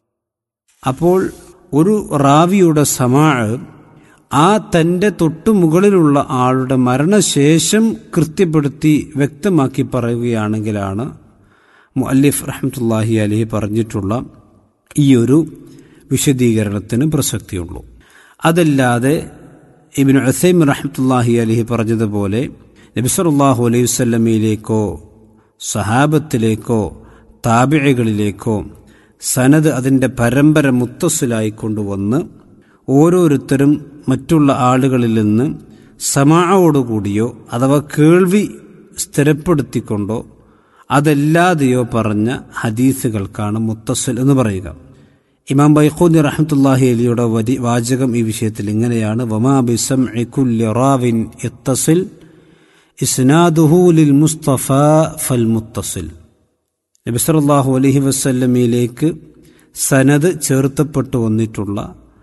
അപ്പോൾ ഒരു റാവിയുടെ സമാഴ് ആ തൻ്റെ തൊട്ടുമുകളിലുള്ള ആളുടെ മരണശേഷം കൃത്യപ്പെടുത്തി വ്യക്തമാക്കി പറയുകയാണെങ്കിലാണ് മുഅല്ലിഫ് റഹ്മത്തുള്ളാഹി അലഹി പറഞ്ഞിട്ടുള്ള ഈ ഒരു വിശദീകരണത്തിന് പ്രസക്തിയുള്ളൂ അതല്ലാതെ ഇബിൻ ഉസൈം റഹ്മത്തുള്ളാഹി അലഹി പറഞ്ഞതുപോലെ നബിസറുല്ലാഹു അലൈഹി വല്ലമയിലേക്കോ സഹാബത്തിലേക്കോ താബിഴകളിലേക്കോ സനത് അതിൻ്റെ പരമ്പര മുത്തസ്സിലായി കൊണ്ടുവന്ന് ഓരോരുത്തരും മറ്റുള്ള ആളുകളിൽ നിന്ന് സമാവോടുകൂടിയോ അഥവാ കേൾവി സ്ഥിരപ്പെടുത്തിക്കൊണ്ടോ അതല്ലാതെയോ പറഞ്ഞ ഹദീസുകൾക്കാണ് മുത്തസ്സിൽ എന്ന് പറയുക ഇമാം ബൈഖൂനി റഹ്മത്തുല്ലാഹി അലിയുടെ വരി വാചകം ഈ വിഷയത്തിൽ ഇങ്ങനെയാണ് വമാ ബിസംഇ കുല്ലി റാവിൻ ഇത്തസിൽ ഇസ്നാദുഹു ലിൽ മുസ്തഫ ഫൽ മുത്തസിൽ നബി സല്ലല്ലാഹു അലൈഹി വസല്ലമയിലേക്ക് സനത് ചേർത്തപ്പെട്ടു വന്നിട്ടുള്ള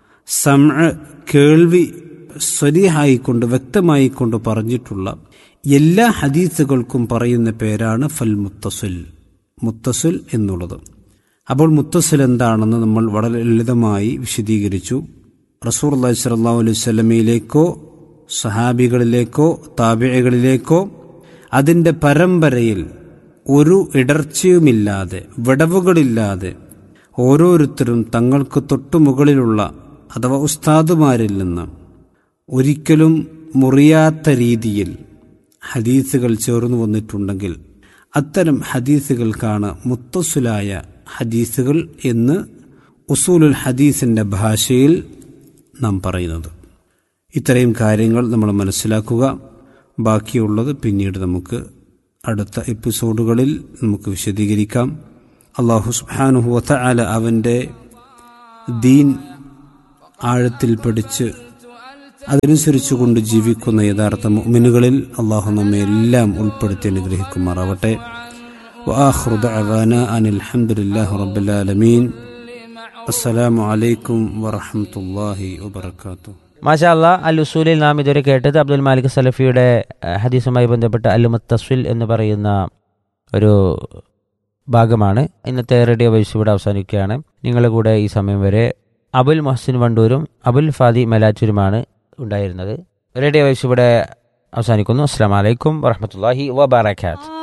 സംഅ കേൾവി സ്വരീഹായിക്കൊണ്ട് വ്യക്തമായിക്കൊണ്ട് പറഞ്ഞിട്ടുള്ള എല്ലാ ഹദീസുകൾക്കും പറയുന്ന പേരാണ് ഫൽ മുത്തസുൽ മുത്തസുൽ എന്നുള്ളത് അപ്പോൾ മുത്തസിൽ എന്താണെന്ന് നമ്മൾ വളരെ ലളിതമായി വിശദീകരിച്ചു റസൂർ അള്ളഹി സ്വല്ലാ അലൈഹി സ്വലമയിലേക്കോ സഹാബികളിലേക്കോ താബിഴകളിലേക്കോ അതിൻ്റെ പരമ്പരയിൽ ഒരു ഇടർച്ചയുമില്ലാതെ വിടവുകളില്ലാതെ ഓരോരുത്തരും തങ്ങൾക്ക് തൊട്ടുമുകളിലുള്ള അഥവാ ഉസ്താദുമാരിൽ നിന്ന് ഒരിക്കലും മുറിയാത്ത രീതിയിൽ ഹദീസുകൾ ചേർന്നു വന്നിട്ടുണ്ടെങ്കിൽ അത്തരം ഹദീസുകൾക്കാണ് മുത്തസുലായ ഹദീസുകൾ എന്ന് ഉസൂലുൽ ഹദീസിൻ്റെ ഭാഷയിൽ നാം പറയുന്നത് ഇത്രയും കാര്യങ്ങൾ നമ്മൾ മനസ്സിലാക്കുക ബാക്കിയുള്ളത് പിന്നീട് നമുക്ക് അടുത്ത എപ്പിസോഡുകളിൽ നമുക്ക് വിശദീകരിക്കാം അള്ളാഹു സുബാനുഹുവത്ത ആല അവൻ്റെ ദീൻ ആഴത്തിൽ പഠിച്ച് അതനുസരിച്ച് കൊണ്ട് ജീവിക്കുന്ന യഥാർത്ഥ മുഅ്മിനുകളിൽ അള്ളാഹു നമ്മെ എല്ലാം ഉൾപ്പെടുത്തി അനുഗ്രഹിക്കുമാറാവട്ടെ وآخر دعوانا أن الحمد لله رب العالمين السلام عليكم ورحمة الله وبركاته
മാഷാ അല്ലാ അൽ ഉസൂലിൽ നാം ഇതുവരെ കേട്ടത് അബ്ദുൽ മാലിക് സലഫിയുടെ അഹ്, ഹദീസുമായി ബന്ധപ്പെട്ട അൽ മുത്തസ്വിൽ എന്ന് പറയുന്ന ഒരു ഭാഗമാണ് ഇന്നത്തെ റേഡിയോ വൈസ് ഇവിടെ അവസാനിക്കുകയാണ് നിങ്ങളുടെ കൂടെ ഈ സമയം വരെ അബുൽ മൊഹസിൻ വണ്ടൂരും അബുൽ ഫാദി മലാച്ചൂരുമാണ് ഉണ്ടായിരുന്നത് റേഡിയോ വൈസ് ഇവിടെ അവസാനിക്കുന്നു അസ്സാം വലൈക്കും വറഹമത്തല്ലാഹി വബർക്കാത്ത്